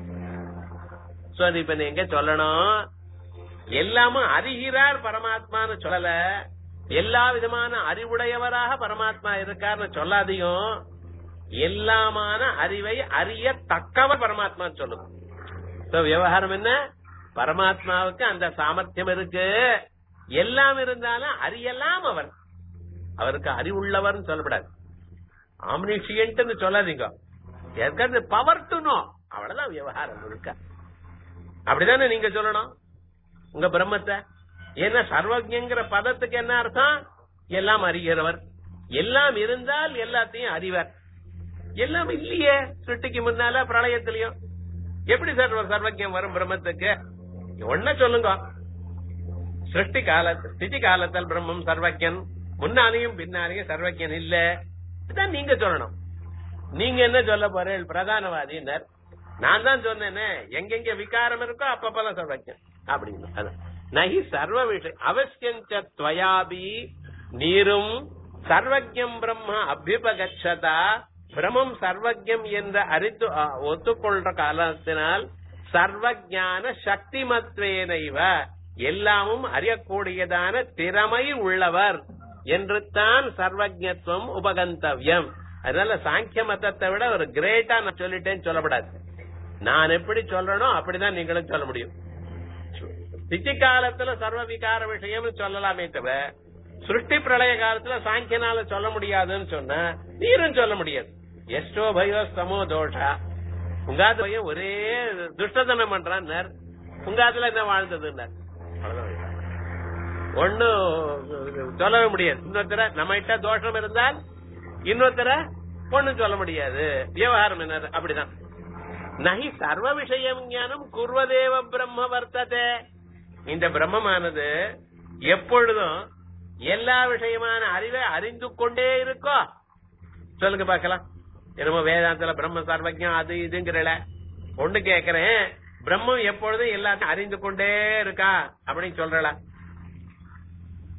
சோ அது இப்ப நீங்க சொல்லணும் எல்லாமும் அறிகிறார் பரமாத்மான்னு சொல்லல எல்லா விதமான அறிவுடையவராக பரமாத்மா இருக்கார்னு சொல்லாதையும் எல்லாமான அறிவை அறிய தக்கவர் பரமாத்மான்னு சொல்லுங்க So, விவகாரம் என்ன பரமாத்மாவுக்கு அந்த சாமர்த்தியம் இருக்கு எல்லாம் இருந்தாலும் அறியலாம் அவர் அவருக்கு அறிவுள்ளவர்னு சொல்லப்படாது ஆம்னிஷியன்ட்னு சொல்லாதீங்க ஏற்கனவே பவர் டு நோ அவ்வளவுதான் விவகாரம் இருக்க அப்படிதானே நீங்க சொல்லணும் உங்க பிரம்மத்தை ஏன்னா சர்வஜங்கிற பதத்துக்கு என்ன அர்த்தம் எல்லாம் அறிகிறவர் எல்லாம் இருந்தால் எல்லாத்தையும் அறிவர் எல்லாம் இல்லையே சுட்டிக்கு முன்னால பிரளயத்திலையும் எப்படி சார் ஒரு சர்வஜம் வரும் பிரம்மத்துக்கு ஒன்ன சொல்லுங்க சிருஷ்டி கால ஸ்திதி காலத்தில் பிரம்மம் சர்வஜன் முன்னாலேயும் பின்னாலேயும் சர்வஜன் இல்ல இதான் நீங்க சொல்லணும் நீங்க என்ன சொல்ல போறீர்கள் பிரதானவாதினர் நான் தான் சொன்னேனே எங்கெங்க விகாரம் இருக்கோ அப்பப்பதான் சர்வஜன் அப்படின்னு அதான். நகி சர்வ விஷயம் அவசியஞ்ச துவயாபி நீரும் சர்வஜம் பிரம்ம அபியுபகச்சதா பிரம்மம் சர்வஜம் என்று அறித்து அ, ஒத்துக்கொள்ற காலத்தினால் சர்வஜான சக்திமத்வேனைவ எல்லாமும் அறியக்கூடியதான திறமை உள்ளவர் என்று தான் சர்வஜத்துவம் உபகந்தவ்யம் அதனால சாங்கிய மதத்தை விட ஒரு கிரேட்டா நான் சொல்லிட்டேன்னு சொல்லப்படாது நான் எப்படி சொல்றேனோ அப்படிதான் நீங்களும் சொல்ல முடியும் ஸ்திதி காலத்துல சர்வ விகார விஷயம் சொல்லலாமே தவிர சிருஷ்டி பிரளய காலத்துல சாங்கியனால சொல்ல முடியாதுன்னு சொன்னா நீரும் சொல்ல முடியாது எஸ்டோ பயோ சமோ தோஷா உங்காது பையன் ஒரே துஷ்டதனம் பண்றான் உங்காதுல என்ன வாழ்ந்ததுன்னார் அவ்வளவுதான். ஒண்ணும் சொல்லவே முடியாது இன்னொருத்தர நம்ம கிட்ட தோஷம் இருந்தால் இன்னொருத்தர ஒண்ணும் சொல்ல முடியாது விவகாரம் என்ன அப்படிதான் நகி சர்வ விஷயம் ஞானம் குர்வதேவ பிரம்ம வர்த்ததே இந்த பிரம்மமானது எப்பொழுதும் எல்லா விஷயமான அறிவை அறிந்து கொண்டே இருக்கோ சொல்லுங்க பார்க்கலாம் என்னமோ வேதாந்தத்துல பிரம்ம சர்வஜம் அது இதுங்கிறல ஒண்ணு கேக்குறேன் பிரம்மம் எப்பொழுதும் எல்லாத்தையும் அறிந்து கொண்டே இருக்கா அப்படின்னு சொல்றல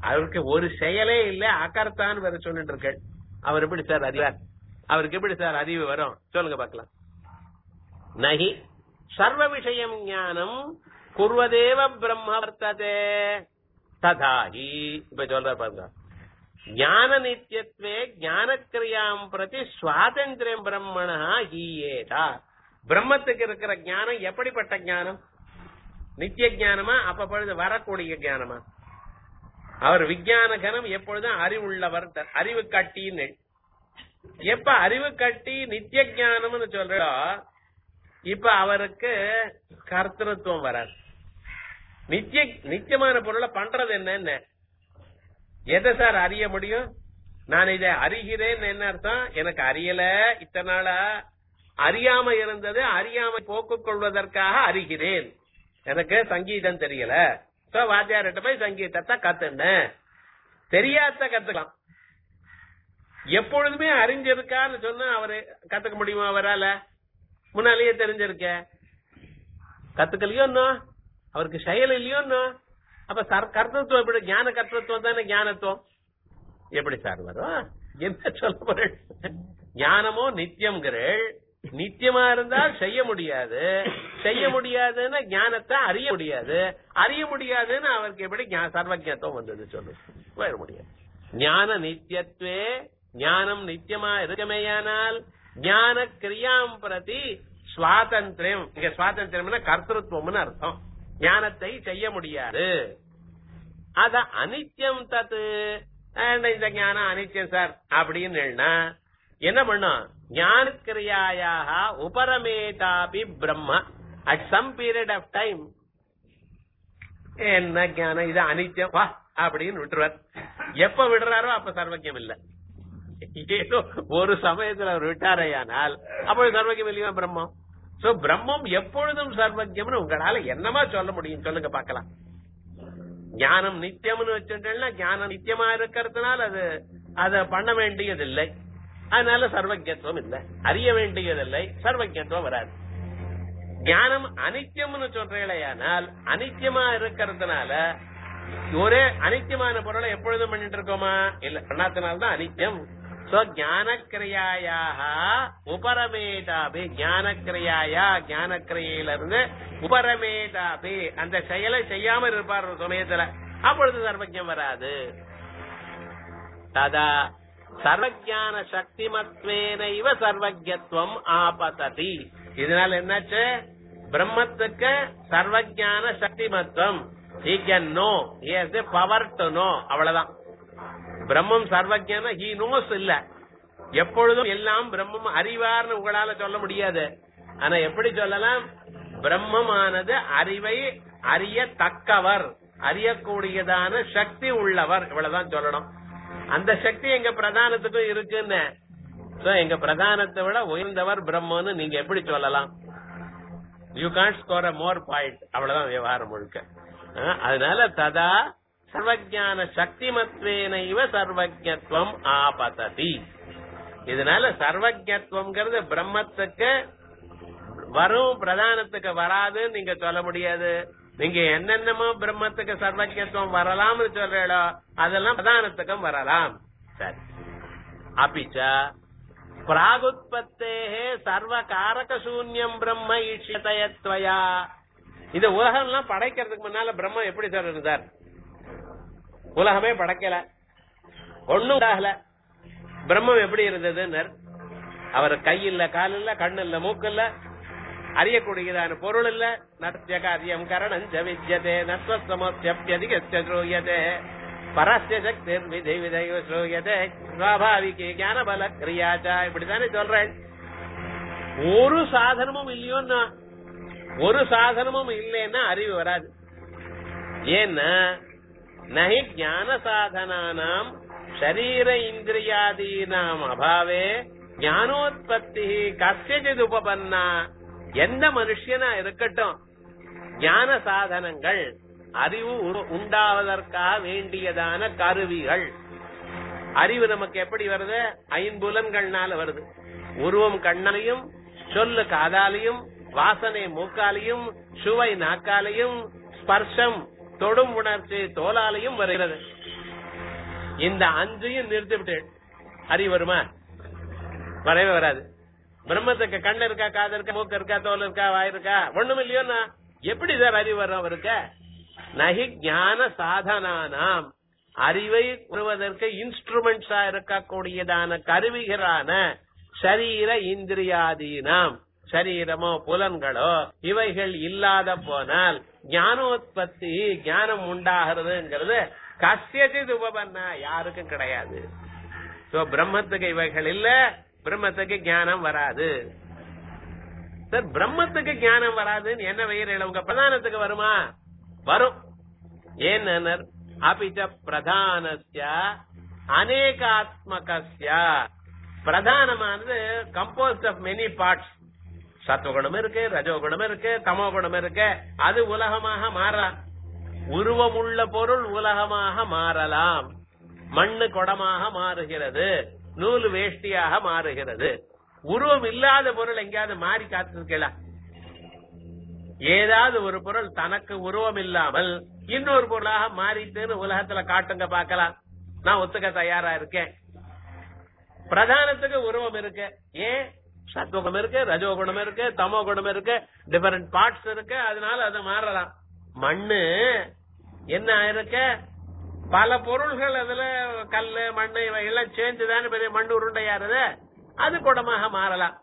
அவருக்கு ஒரு செயலே இல்ல அகர்த்தான்னு வேற சொல்லிட்டு இருக்க அவர் எப்படி சார் அறிவார் அவருக்கு எப்படி சார் அறிவு வரும் சொல்லுங்க பார்க்கலாம் நகி சர்வ விஷயம் ஞானம் குர்வதேவ பிரம்ம வர்த்ததே ததாஹி இப்ப சொல்ற பாருங்க ஞான நித்தியத்வே ஞான கிரியாம் பிரதி சுவாதந்திரம் பிரம்மணா ஹீயேதா பிரம்மத்துக்கு இருக்கிற ஞானம் எப்படிப்பட்ட ஞானம் நித்திய ஞானமா அப்பொழுது வரக்கூடிய ஞானமா அவர் விஞ்ஞான கனம் எப்பொழுதும் அறிவுள்ளவர் அறிவு கட்டின்னு எப்ப அறிவு கட்டி நித்திய ஞானம்னு சொல்றோம் இப்ப அவருக்கு கர்த்தத்துவம் வராது நித்திய நித்தியமான பொருளை பண்றது என்னன்னு எதை சார் அறிய முடியும் நான் இதை அறிகிறேன் என்ன அர்த்தம் எனக்கு அறியல இத்தனை நாளா அறியாம இருந்தது அறியாம போக்குக் கொள்வதற்காக அறிகிறேன் எனக்கு சங்கீதம் தெரியல சோ வாத்தியார்கிட்ட போய் சங்கீதத்தை கத்துனேன் தெரியாத கத்துக்கலாம் எப்பொழுதுமே அறிஞ்சிருக்கான்னு சொன்னா அவரு கத்துக்க முடியுமா அவரால முன்னாலேயே தெரிஞ்சிருக்க கத்துக்கலையோ இன்னும் அவருக்கு செயல் இல்லையோ இன்னும் அப்ப சர் கர்த்தத்துவம் எப்படி ஞான கர்த்தத்துவம் தானே ஞானத்துவம் எப்படி சார் வரும் என்ன சொல்ல போறேன் ஞானமோ நித்தியம்ங்கிறேள் நித்தியமா இருந்தால் செய்ய முடியாது செய்ய முடியாதுன்னு ஞானத்தை அறிய முடியாது அறிய முடியாதுன்னு அவருக்கு எப்படி ஞா- சர்வஜத்துவம் வந்தது சொல்லு வர முடியாது ஞான நித்தியத்துவே ஞானம் நித்தியமா இருக்கமேயானால் ஞான கிரியாம் பிரதி சுவாதந்திரம் இங்க சுவாதந்திரம்னா கர்த்தத்துவம்னு அர்த்தம் ஞானத்தை செய்ய முடியாது அத அனித்யம் தத்து and இந்த ஞானம் அனித்யம் சார் அப்படின்னு என்ன பண்ணும் ஞான கிரியாயாக உபரமேதாபி பிரம்ம at some period of time என்ன ஞானம் இது அனித்யம் வா அப்படின்னு விட்டுருவார் எப்ப விடுறாரோ அப்ப சர்வஜம் இல்ல ஏதோ ஒரு சமயத்துல அவர் விட்டாரையானால் அப்பொழுது சர்வஜம் இல்லையா பிரம்மம் சோ பிரம்மம் எப்பொழுதும் சர்வஜம்னு உங்களால என்னமா சொல்ல முடியும் சொல்லுங்க பார்க்கலாம் ஞானம் நித்தியம்னு வச்சுட்டேன்னா ஞானம் நித்தியமா இருக்கிறதுனால அது அத பண்ண வேண்டியதில்லை அதனால சர்வஜத்துவம் இல்லை அறிய வேண்டியதில்லை சர்வஜத்துவம் வராது ஞானம் அனித்தியம்னு சொல்றேனால் அனித்தியமா இருக்கிறதுனால ஒரே அனித்தியமான பொருளை எப்பொழுதும் பண்ணிட்டு இருக்கோமா இல்ல பண்ணாதனால்தான் அனித்தியம் சோ ஞான கிரியாயாக உபரமேதாபி ஞான கிரியாயா ஞான கிரியையிலிருந்து உபரமேதாபி அந்த செயலை செய்யாம இருப்பார் ஒரு சமயத்துல அப்பொழுது சர்வஜம் வராது ததா சர்வஜான சக்திமத்வேனைவ சர்வஜத்துவம் ஆபததி இதனால என்னாச்சு பிரம்மத்துக்கு சர்வஜான சக்திமத்துவம் he can know he has the power to know அவ்வளவுதான் பிரம்மம் சர்வஜான he knows இல்ல எப்பொழுதும் எல்லாம் பிரம்மம் அறிவார்னு உங்களால சொல்ல முடியாது ஆனா எப்படி சொல்லலாம் பிரம்மமானது அறிவை அறியத்தக்கவர் அறியக்கூடியதான சக்தி உள்ளவர் இவ்வளவுதான் சொல்லணும் அந்த சக்தி எங்க பிரதானத்துக்கும் இருக்குன்னு So, எங்க பிரதானத்தை விட உயர்ந்தவர் பிரம்மன்னு நீங்க எப்படி சொல்லலாம் you can't score a more point அவ்வளவுதான் விவகாரம் முழுக்க அஹ், அதனால ததா சர்வஜான சக்திமத்வேன இவ சர்வஜத்துவம் ஆபததி இதனால சர்வஜத்துவம்ங்கிறது பிரம்மத்துக்கு வரும் பிரதானத்துக்கு வராதுன்னு நீங்க சொல்ல முடியாது நீங்க என்னென்னமோ பிரம்மத்துக்கு சர்வஜத்துவம் வரலாம்னு சொல்றீங்களோ அதெல்லாம் பிரதானத்துக்கும் வரலாம் சரி அபிச்ச பிராகுத்பத்தேகே சர்வ காரக சூன்யம் பிரம்ம ஈட்சியதயத்வயா இந்த உலகம் எல்லாம் படைக்கிறதுக்கு முன்னால பிரம்ம எப்படி சார் இருந்தார் உலகமே படைக்கல ஒண்ணும் உண்டாகல பிரம்மம் எப்படி இருந்ததுன்னு அவர் கை இல்ல கால் இல்ல கண்ணு இல்ல மூக்கு இல்ல அறியக்கூடியதான பொருள் இல்ல நத்திய காரியம் கரணம் ஜ வித்யதே நஸ்வசமோத்தியதிகஸ்ய ஸ்ரூயதே பரஸ்ய சக்திர் விதை விதையோ ஸ்ரூயதே சுவாபாவிகே ஞான பல கிரியாச்சா இப்படித்தானே சொல்றேன் ஒரு சாதனமும் இல்லையோன்னா ஒரு சாதனமும் இல்லைன்னா அறிவு வராது ஏன்னா நகி ஞான சாதனானாம் ஷரீர இந்திரியாதீனாம் அபாவே ஞானோத்பத்தி கசியஜித் உபபன்னா எந்த மனுஷனா இருக்கட்டும் ஞான சாதனங்கள் அறிவு உரு- உண்டாவதற்காக வேண்டியதான கருவிகள் அறிவு நமக்கு எப்படி வருது ஐம்புலன்கள்னால வருது உருவம் கண்ணாலையும் சொல்லு காதாலையும் வாசனை மூக்காலையும் சுவை நாக்காலையும் ஸ்பர்ஷம் தொடும் உணர்ச்சி தோலாலையும் வருகிறது இந்த அஞ்சையும் நிறுத்தி விட்டு அறிவு வருமா வரவே வராது பிரம்மத்துக்கு கண்ணு இருக்கா காது இருக்கா மூக்கு இருக்கா தோல் இருக்கா வாய் இருக்கா ஒண்ணும் இல்லையோன்னா எப்படி சார் அறிவு வரும் அவருக்கு நகி ஞான சாதனானாம் அறிவை வருவதற்கு இன்ஸ்ட்ருமெண்ட்ஸா இருக்கக்கூடியதான கருவிகளான சரீர இந்திரியாதீனம் சரீரமோ புலன்களோ இவைகள் இல்லாத போனால் ஞானோத்பத்தி ஞானம் உண்டாகிறதுங்கிறது கசியது உபபன்னா யாருக்கும் கிடையாது சோ பிரம்மத்துக்கு இவைகள் இல்ல பிரம்மத்துக்கு ஞானம் வராது சார் பிரம்மத்துக்கு ஞானம் வராதுன்னு என்ன வயிறு உங்க பிரதானத்துக்கு வருமா வரும் ஏன் அபிச்ச பிரதானஸ்ய அநேகாத்மகஸ்ய பிரதானமானது கம்போஸ்ட் ஆஃப் மெனி பார்ட்ஸ் சத்துவகுணம் இருக்கு ரஜோகுணம் இருக்கு தமோ குணம் இருக்கு அது உலகமாக மாறலாம் உருவமுள்ள பொருள் உலகமாக மாறலாம் மண்ணு குடமாக மாறுகிறது நூல் வேஷ்டியாக மாறுகிறது உருவம் இல்லாத பொருள் எங்கேயாவது மாறி காத்திருக்கலாம் ஏதாவது ஒரு பொருள் தனக்கு உருவம் இல்லாமல் இன்னொரு பொருளாக மாறிட்டுன்னு உலகத்துல காட்டுங்க பார்க்கலாம் நான் ஒத்துக்க தயாரா இருக்கேன் பிரதானத்துக்கு உருவம் இருக்கு ஏன் சத்துவகுணம் இருக்கு ரஜோகுணம் இருக்கு தமோ குணம் இருக்கு டிஃபரெண்ட் பார்ட்ஸ் இருக்கு அதனால அது மாறலாம் மண்ணு என்ன இருக்கு பல பொருள்கள் அதுல கல்லு மண்ணு இவையெல்லாம் சேர்ந்து தானே பெரிய மண் உருண்டையாருது அது குடமாக மாறலாம்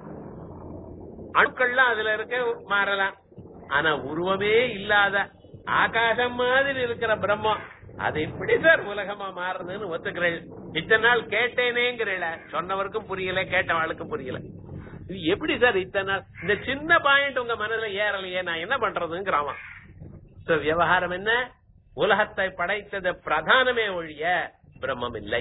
அணுக்கள்லாம் அதுல இருக்க மாறலாம் ஆனா உருவமே இல்லாத ஆகாசம் மாதிரி இருக்கிற பிரம்மம் அது எப்படி சார் உலகமா மாறுதுன்னு ஒத்துக்கிறேன் இத்தனை நாள் கேட்டேனேங்கிறேல சொன்னவருக்கும் புரியல கேட்டவாளுக்கும் புரியல இது எப்படி சார் இத்தனை நாள் இந்த சின்ன பாயிண்ட் உங்க மனதுல ஏறலையே நான் என்ன பண்றதுங்கிறாமா So, விவகாரம் என்ன உலகத்தை படைத்தது பிரதானமே ஒழிய பிரம்மம் இல்லை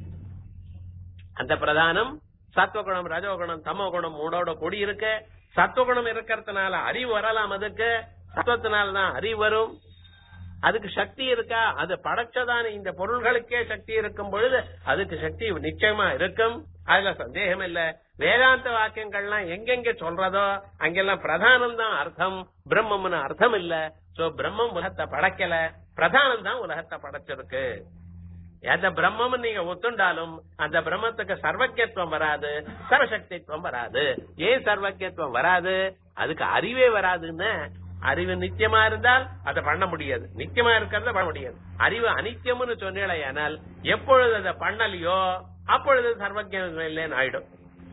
அந்த பிரதானம் சத்துவகுணம் ரஜோகுணம் தமோ குணம் மூடோட கூடி இருக்கு சத்துவகுணம் இருக்கிறதுனால அறிவு வரலாம் அதுக்கு சத்துவத்தினால தான் அறிவு வரும் அதுக்கு சக்தி இருக்கா அது படைச்சதான இந்த பொருள்களுக்கே சக்தி இருக்கும் பொழுது அதுக்கு சக்தி நிச்சயமா இருக்கும் அதுல சந்தேகம் இல்ல வேதாந்த வாக்கியங்கள்லாம் எங்கெங்க சொல்றதோ அங்கெல்லாம் பிரதானம் தான் அர்த்தம் பிரம்மம்னு அர்த்தம் இல்ல சோ பிரம்மம் உலகத்தை படைக்கல பிரதானம் தான் உலகத்தை படைச்சிருக்கு எந்த பிரம்மம் நீங்க ஒத்துண்டாலும் அந்த பிரம்மத்துக்கு சர்வக்கியத்துவம் வராது சர்வசக்தித்துவம் வராது ஏன் சர்வக்கியத்துவம் வராது அதுக்கு அறிவே வராதுன்னு அறிவு நித்தியமா இருந்தால் அதை பண்ண முடியாது நித்தியமா இருக்கிறத பண்ண முடியாது அறிவு அனித்தியம்னு சொன்னேனால் எப்பொழுது அதை பண்ணலையோ அப்பொழுது சர்வஜம் இல்லைன்னு ஆயிடும்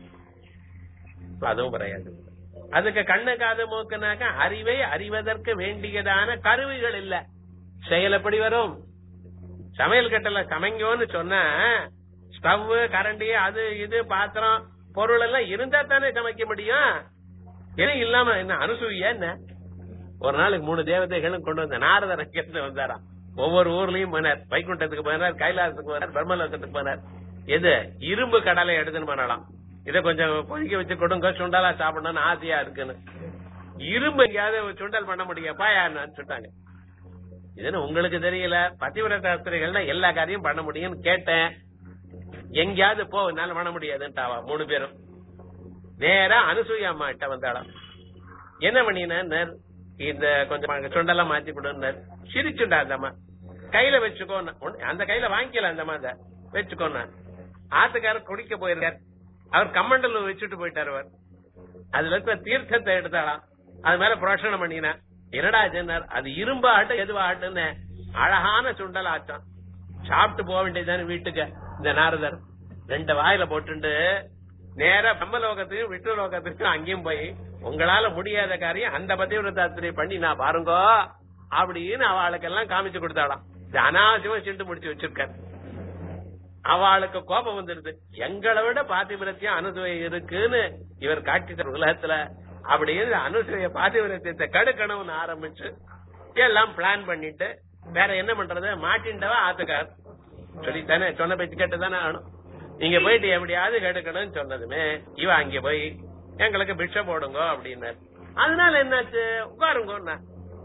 அதுவும் கிடையாது அதுக்கு கண்ணு காது மூக்குனாக்க அறிவை அறிவதற்கு வேண்டியதான கருவிகள் இல்ல செயல் எப்படி வரும் சமையல் கட்டல சமைங்கோன்னு சொன்ன ஸ்டவ் கரண்டி அது இது பாத்திரம் பொருள் எல்லாம் இருந்தா தானே சமைக்க முடியும் ஏன்னா இல்லாம என்ன அனுசூயா என்ன ஒரு நாளைக்கு மூணு தேவதைகளும் கொண்டு வந்த நாரதர் அங்கிருந்து வந்தாராம் ஒவ்வொரு ஊர்லயும் போனார் வைகுண்டத்துக்கு போனார் கைலாசத்துக்கு போனார் பிரம்மலோகத்துக்கு போனார் எது இரும்பு கடலை எடுத்துன்னு போனாலாம் இத கொஞ்சம் பொழிக்க வச்சு கொடுங்க சுண்டலா சாப்பிடணும்னு ஆசையா இருக்குன்னு இரும்பு எங்கேயாவது சுண்டல் பண்ண முடியும் பாயான்னு சொல்லிட்டாங்க இதுன்னு உங்களுக்கு தெரியல பதிவிரத சாஸ்திரிகள்னா எல்லா காரியம் பண்ண முடியும்னு கேட்டேன் எங்கேயாவது போ என்னால பண்ண முடியாதுன்ட்டாவா மூணு பேரும் நேரா அனுசூயா அம்மா கிட்ட வந்தாளாம் என்ன பண்ணினார் இந்த கொஞ்சம் சுண்டெல்லாம் மாத்தி கொடுன்னார் சிரிச்சுண்டா அந்த அம்மா கையில வச்சுக்கோ அந்த கையில வாங்கிக்கல அந்த அம்மா வச்சுக்கோன்னா ஆத்துக்காரர் குடிக்க போயிருக்கார் அவர் கம்மண்டல் வச்சுட்டு போயிட்டார் அவர் அதுல இருக்க தீர்த்தத்தை எடுத்தாளாம் அது மேல புரோஷனம் பண்ணினா என்னடா சொன்னார் அது இரும்பு ஆட்டு எதுவா ஆட்டுன்னு அழகான சுண்டல் ஆச்சான் சாப்பிட்டு போக வேண்டியதுதானே வீட்டுக்கு இந்த நாரதர் ரெண்டு வாயில போட்டுண்டு நேரா பிரம்மலோகத்துக்கும் விட்டு லோகத்துக்கும் அங்கேயும் போய் உங்களால முடியாத காரியம் அந்த பதிவிரதாத்திரை பண்ணி நான் பாருங்கோ அப்படின்னு அவளுக்கெல்லாம் காமிச்சு கொடுத்தாளாம் இது அனாவசியமா சிண்டு முடிச்சு வச்சிருக்காரு அவளுக்கு கோபம் வந்துருது எங்களை விட பாதிபிரத்தியம் அனுசுவை இருக்குன்னு இவர் காட்டி உலகத்துல அப்படின்னு அனுசுவைய பாதிபிரத்தியத்தை கடுக்கணும்னு ஆரம்பிச்சு எல்லாம் பிளான் பண்ணிட்டு வேற என்ன பண்றது மாட்டின்டவா ஆத்துக்கார் சொல்லித்தானே சொன்ன பேச்சு கேட்டுதானே ஆகணும் நீங்க போயிட்டு எப்படியாவது கெடுக்கணும்னு சொன்னதுமே இவ அங்க போய் எங்களுக்கு பிட்சை போடுங்க அப்படின்னாரு அதனால என்னாச்சு உட்காருங்க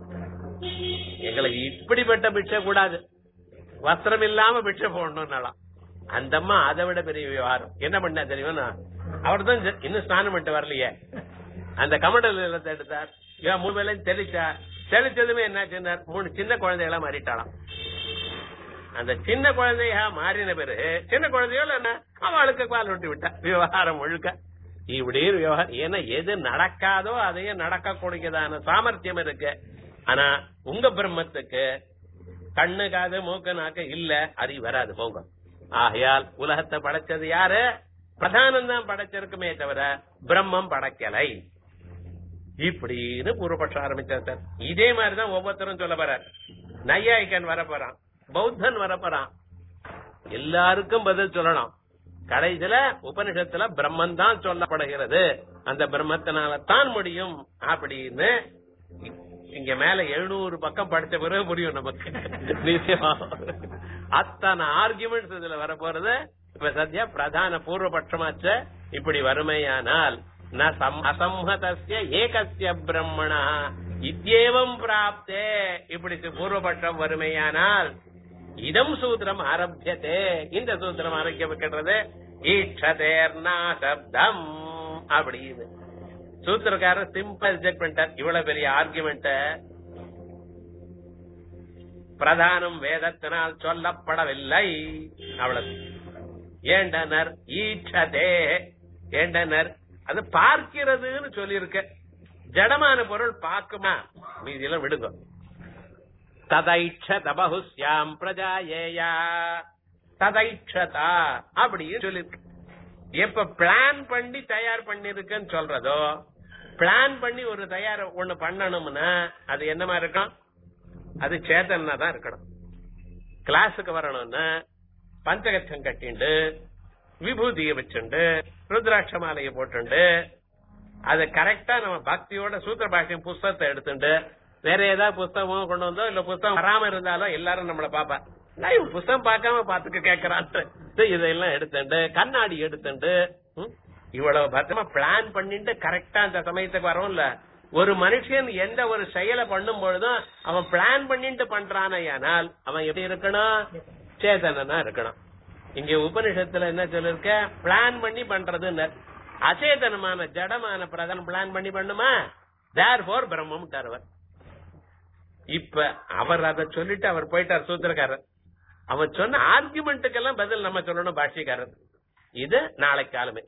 எங்களுக்கு இப்படிப்பட்ட பிட்சை கூடாது வஸ்திரம் இல்லாம பிட்சை போடணும்னாலாம் அந்த அம்மா அதை விட பெரிய விவகாரம் என்ன பண்ண தெரியுமா அவர் தான் இன்னும் ஸ்நானம் பண்ணிட்டு வரலையே அந்த கமண்டல் நிலத்தை எடுத்தார் இவன் மூணு வேலையும் தெளிச்சா தெளிச்சதுமே என்ன சொன்னார் மூணு சின்ன குழந்தைகளா மாறிட்டாளாம் அந்த சின்ன குழந்தையா மாறின பிறகு சின்ன குழந்தையோட என்ன அவளுக்கு பால் விட்டு விட்டா விவகாரம் முழுக்க இப்படி விவகாரம் ஏன்னா எது நடக்காதோ அதையே நடக்கக்கூடியதான சாமர்த்தியம் இருக்கு ஆனா உங்க பிரம்மத்துக்கு கண்ணு காது மூக்கு நாக்கு இல்ல அறிவு வராது போங்க ஆகையால் உலகத்தை படைச்சது யாரு பிரதானம் தான் படைச்சிருக்குமே தவிர பிரம்மம் படைக்கலை இப்படின்னு பூர்வபட்சம் ஆரம்பிச்சார் சார் இதே மாதிரிதான் ஒவ்வொருத்தரும் சொல்ல போறார் நையாயிக்கன் வர போறான் பௌத்தன் வர போறான் எல்லாருக்கும் பதில் சொல்லணும் கடைசியில உபனிஷத்துல பிரம்மன் தான் சொல்லப்படுகிறது அந்த பிரம்மத்தினால தான் முடியும் அப்படின்னு இங்க மேல எழுநூறு பக்கம் படிச்ச பிறகு முடியும் நமக்கு நிச்சயமா அத்தனை ஆர்குமெண்ட்ஸ் இதுல வர போறது இப்ப சத்யா பிரதான பூர்வபட்சமாச்ச இப்படி வறுமையானால் ந சம் அசம்ஹதஸ்ய ஏகஸ்ய பிரம்மணா இத்தியேவம் பிராப்தே இப்படி பூர்வபட்சம் வறுமையானால் இதம் சூத்திரம் ஆரம்பியதே இந்த சூத்திரம் ஆரம்பிக்கப்படுறது ஈட்சதேர்னா சப்தம் அப்படின்னு சூத்திரக்காரர் சிம்பிள் ரிஜெக்ட் பண்ணிட்டார் இவ்வளவு பெரிய ஆர்குமெண்ட பிரதானம் வேதத்தினால் சொல்லப்படவில்லை அவ்வளவு ஏண்டனர் ஈட்சதே ஏண்டனர் அது பார்க்கிறதுன்னு சொல்லியிருக்க ஜடமான பொருள் பார்க்குமா மீதியெல்லாம் விடுங்க ததைட்சத பகுஸ்யாம் பிரஜாயேயா ததைட்சதா அப்படின்னு சொல்லிருக்கு எப்ப பிளான் பண்ணி தயார் பண்ணிருக்குன்னு சொல்றதோ பிளான் பண்ணி ஒரு தயார் ஒண்ணு பண்ணணும்னா அது என்னமா இருக்கும் அது சேதனா தான் இருக்கணும் கிளாஸுக்கு வரணும்னா பஞ்சகச்சம் கட்டிண்டு விபூதியை வச்சுண்டு ருத்ராட்ச மாலையை போட்டுண்டு அது கரெக்டா நம்ம பக்தியோட சூத்திர பாஷ்யம் புஸ்தகத்தை எடுத்துட்டு வேற ஏதாவது புஸ்தகம் கொண்டு வந்தோ இல்ல புஸ்தகம் வராம இருந்தாலும் எல்லாரும் நம்மள பாப்பா நான் இவன் புஸ்தகம் பார்க்காம பாத்துக்க கேக்குறான்ட்டு இதெல்லாம் எடுத்துண்டு கண்ணாடி எடுத்துண்டு ம், இவ்வளவு பத்திரமா பிளான் பண்ணிட்டு கரெக்டா அந்த சமயத்துக்கு வரோம்ல ஒரு மனுஷன் எந்த ஒரு செயலை பண்ணும் பொழுதும் அவன் பிளான் பண்ணிட்டு பண்றானையானால் அவன் எப்படி இருக்கணும் சேதனனா இருக்கணும் இங்க உபனிஷத்துல என்ன சொல்லிருக்க பிளான் பண்ணி பண்றதுன்னு அச்சேதனமான ஜடமான பிரதன் பிளான் பண்ணி பண்ணுமா தேர் போர் பிரம்மம் தருவர் இப்ப அவர் அதை சொல்லிட்டு அவர் போயிட்டார் சூத்திரக்காரர் அவன் சொன்ன ஆர்குமெண்ட்டுக்கெல்லாம் பதில் நம்ம சொல்லணும் பாஷ்யக்காரர் இது நாளை காலமே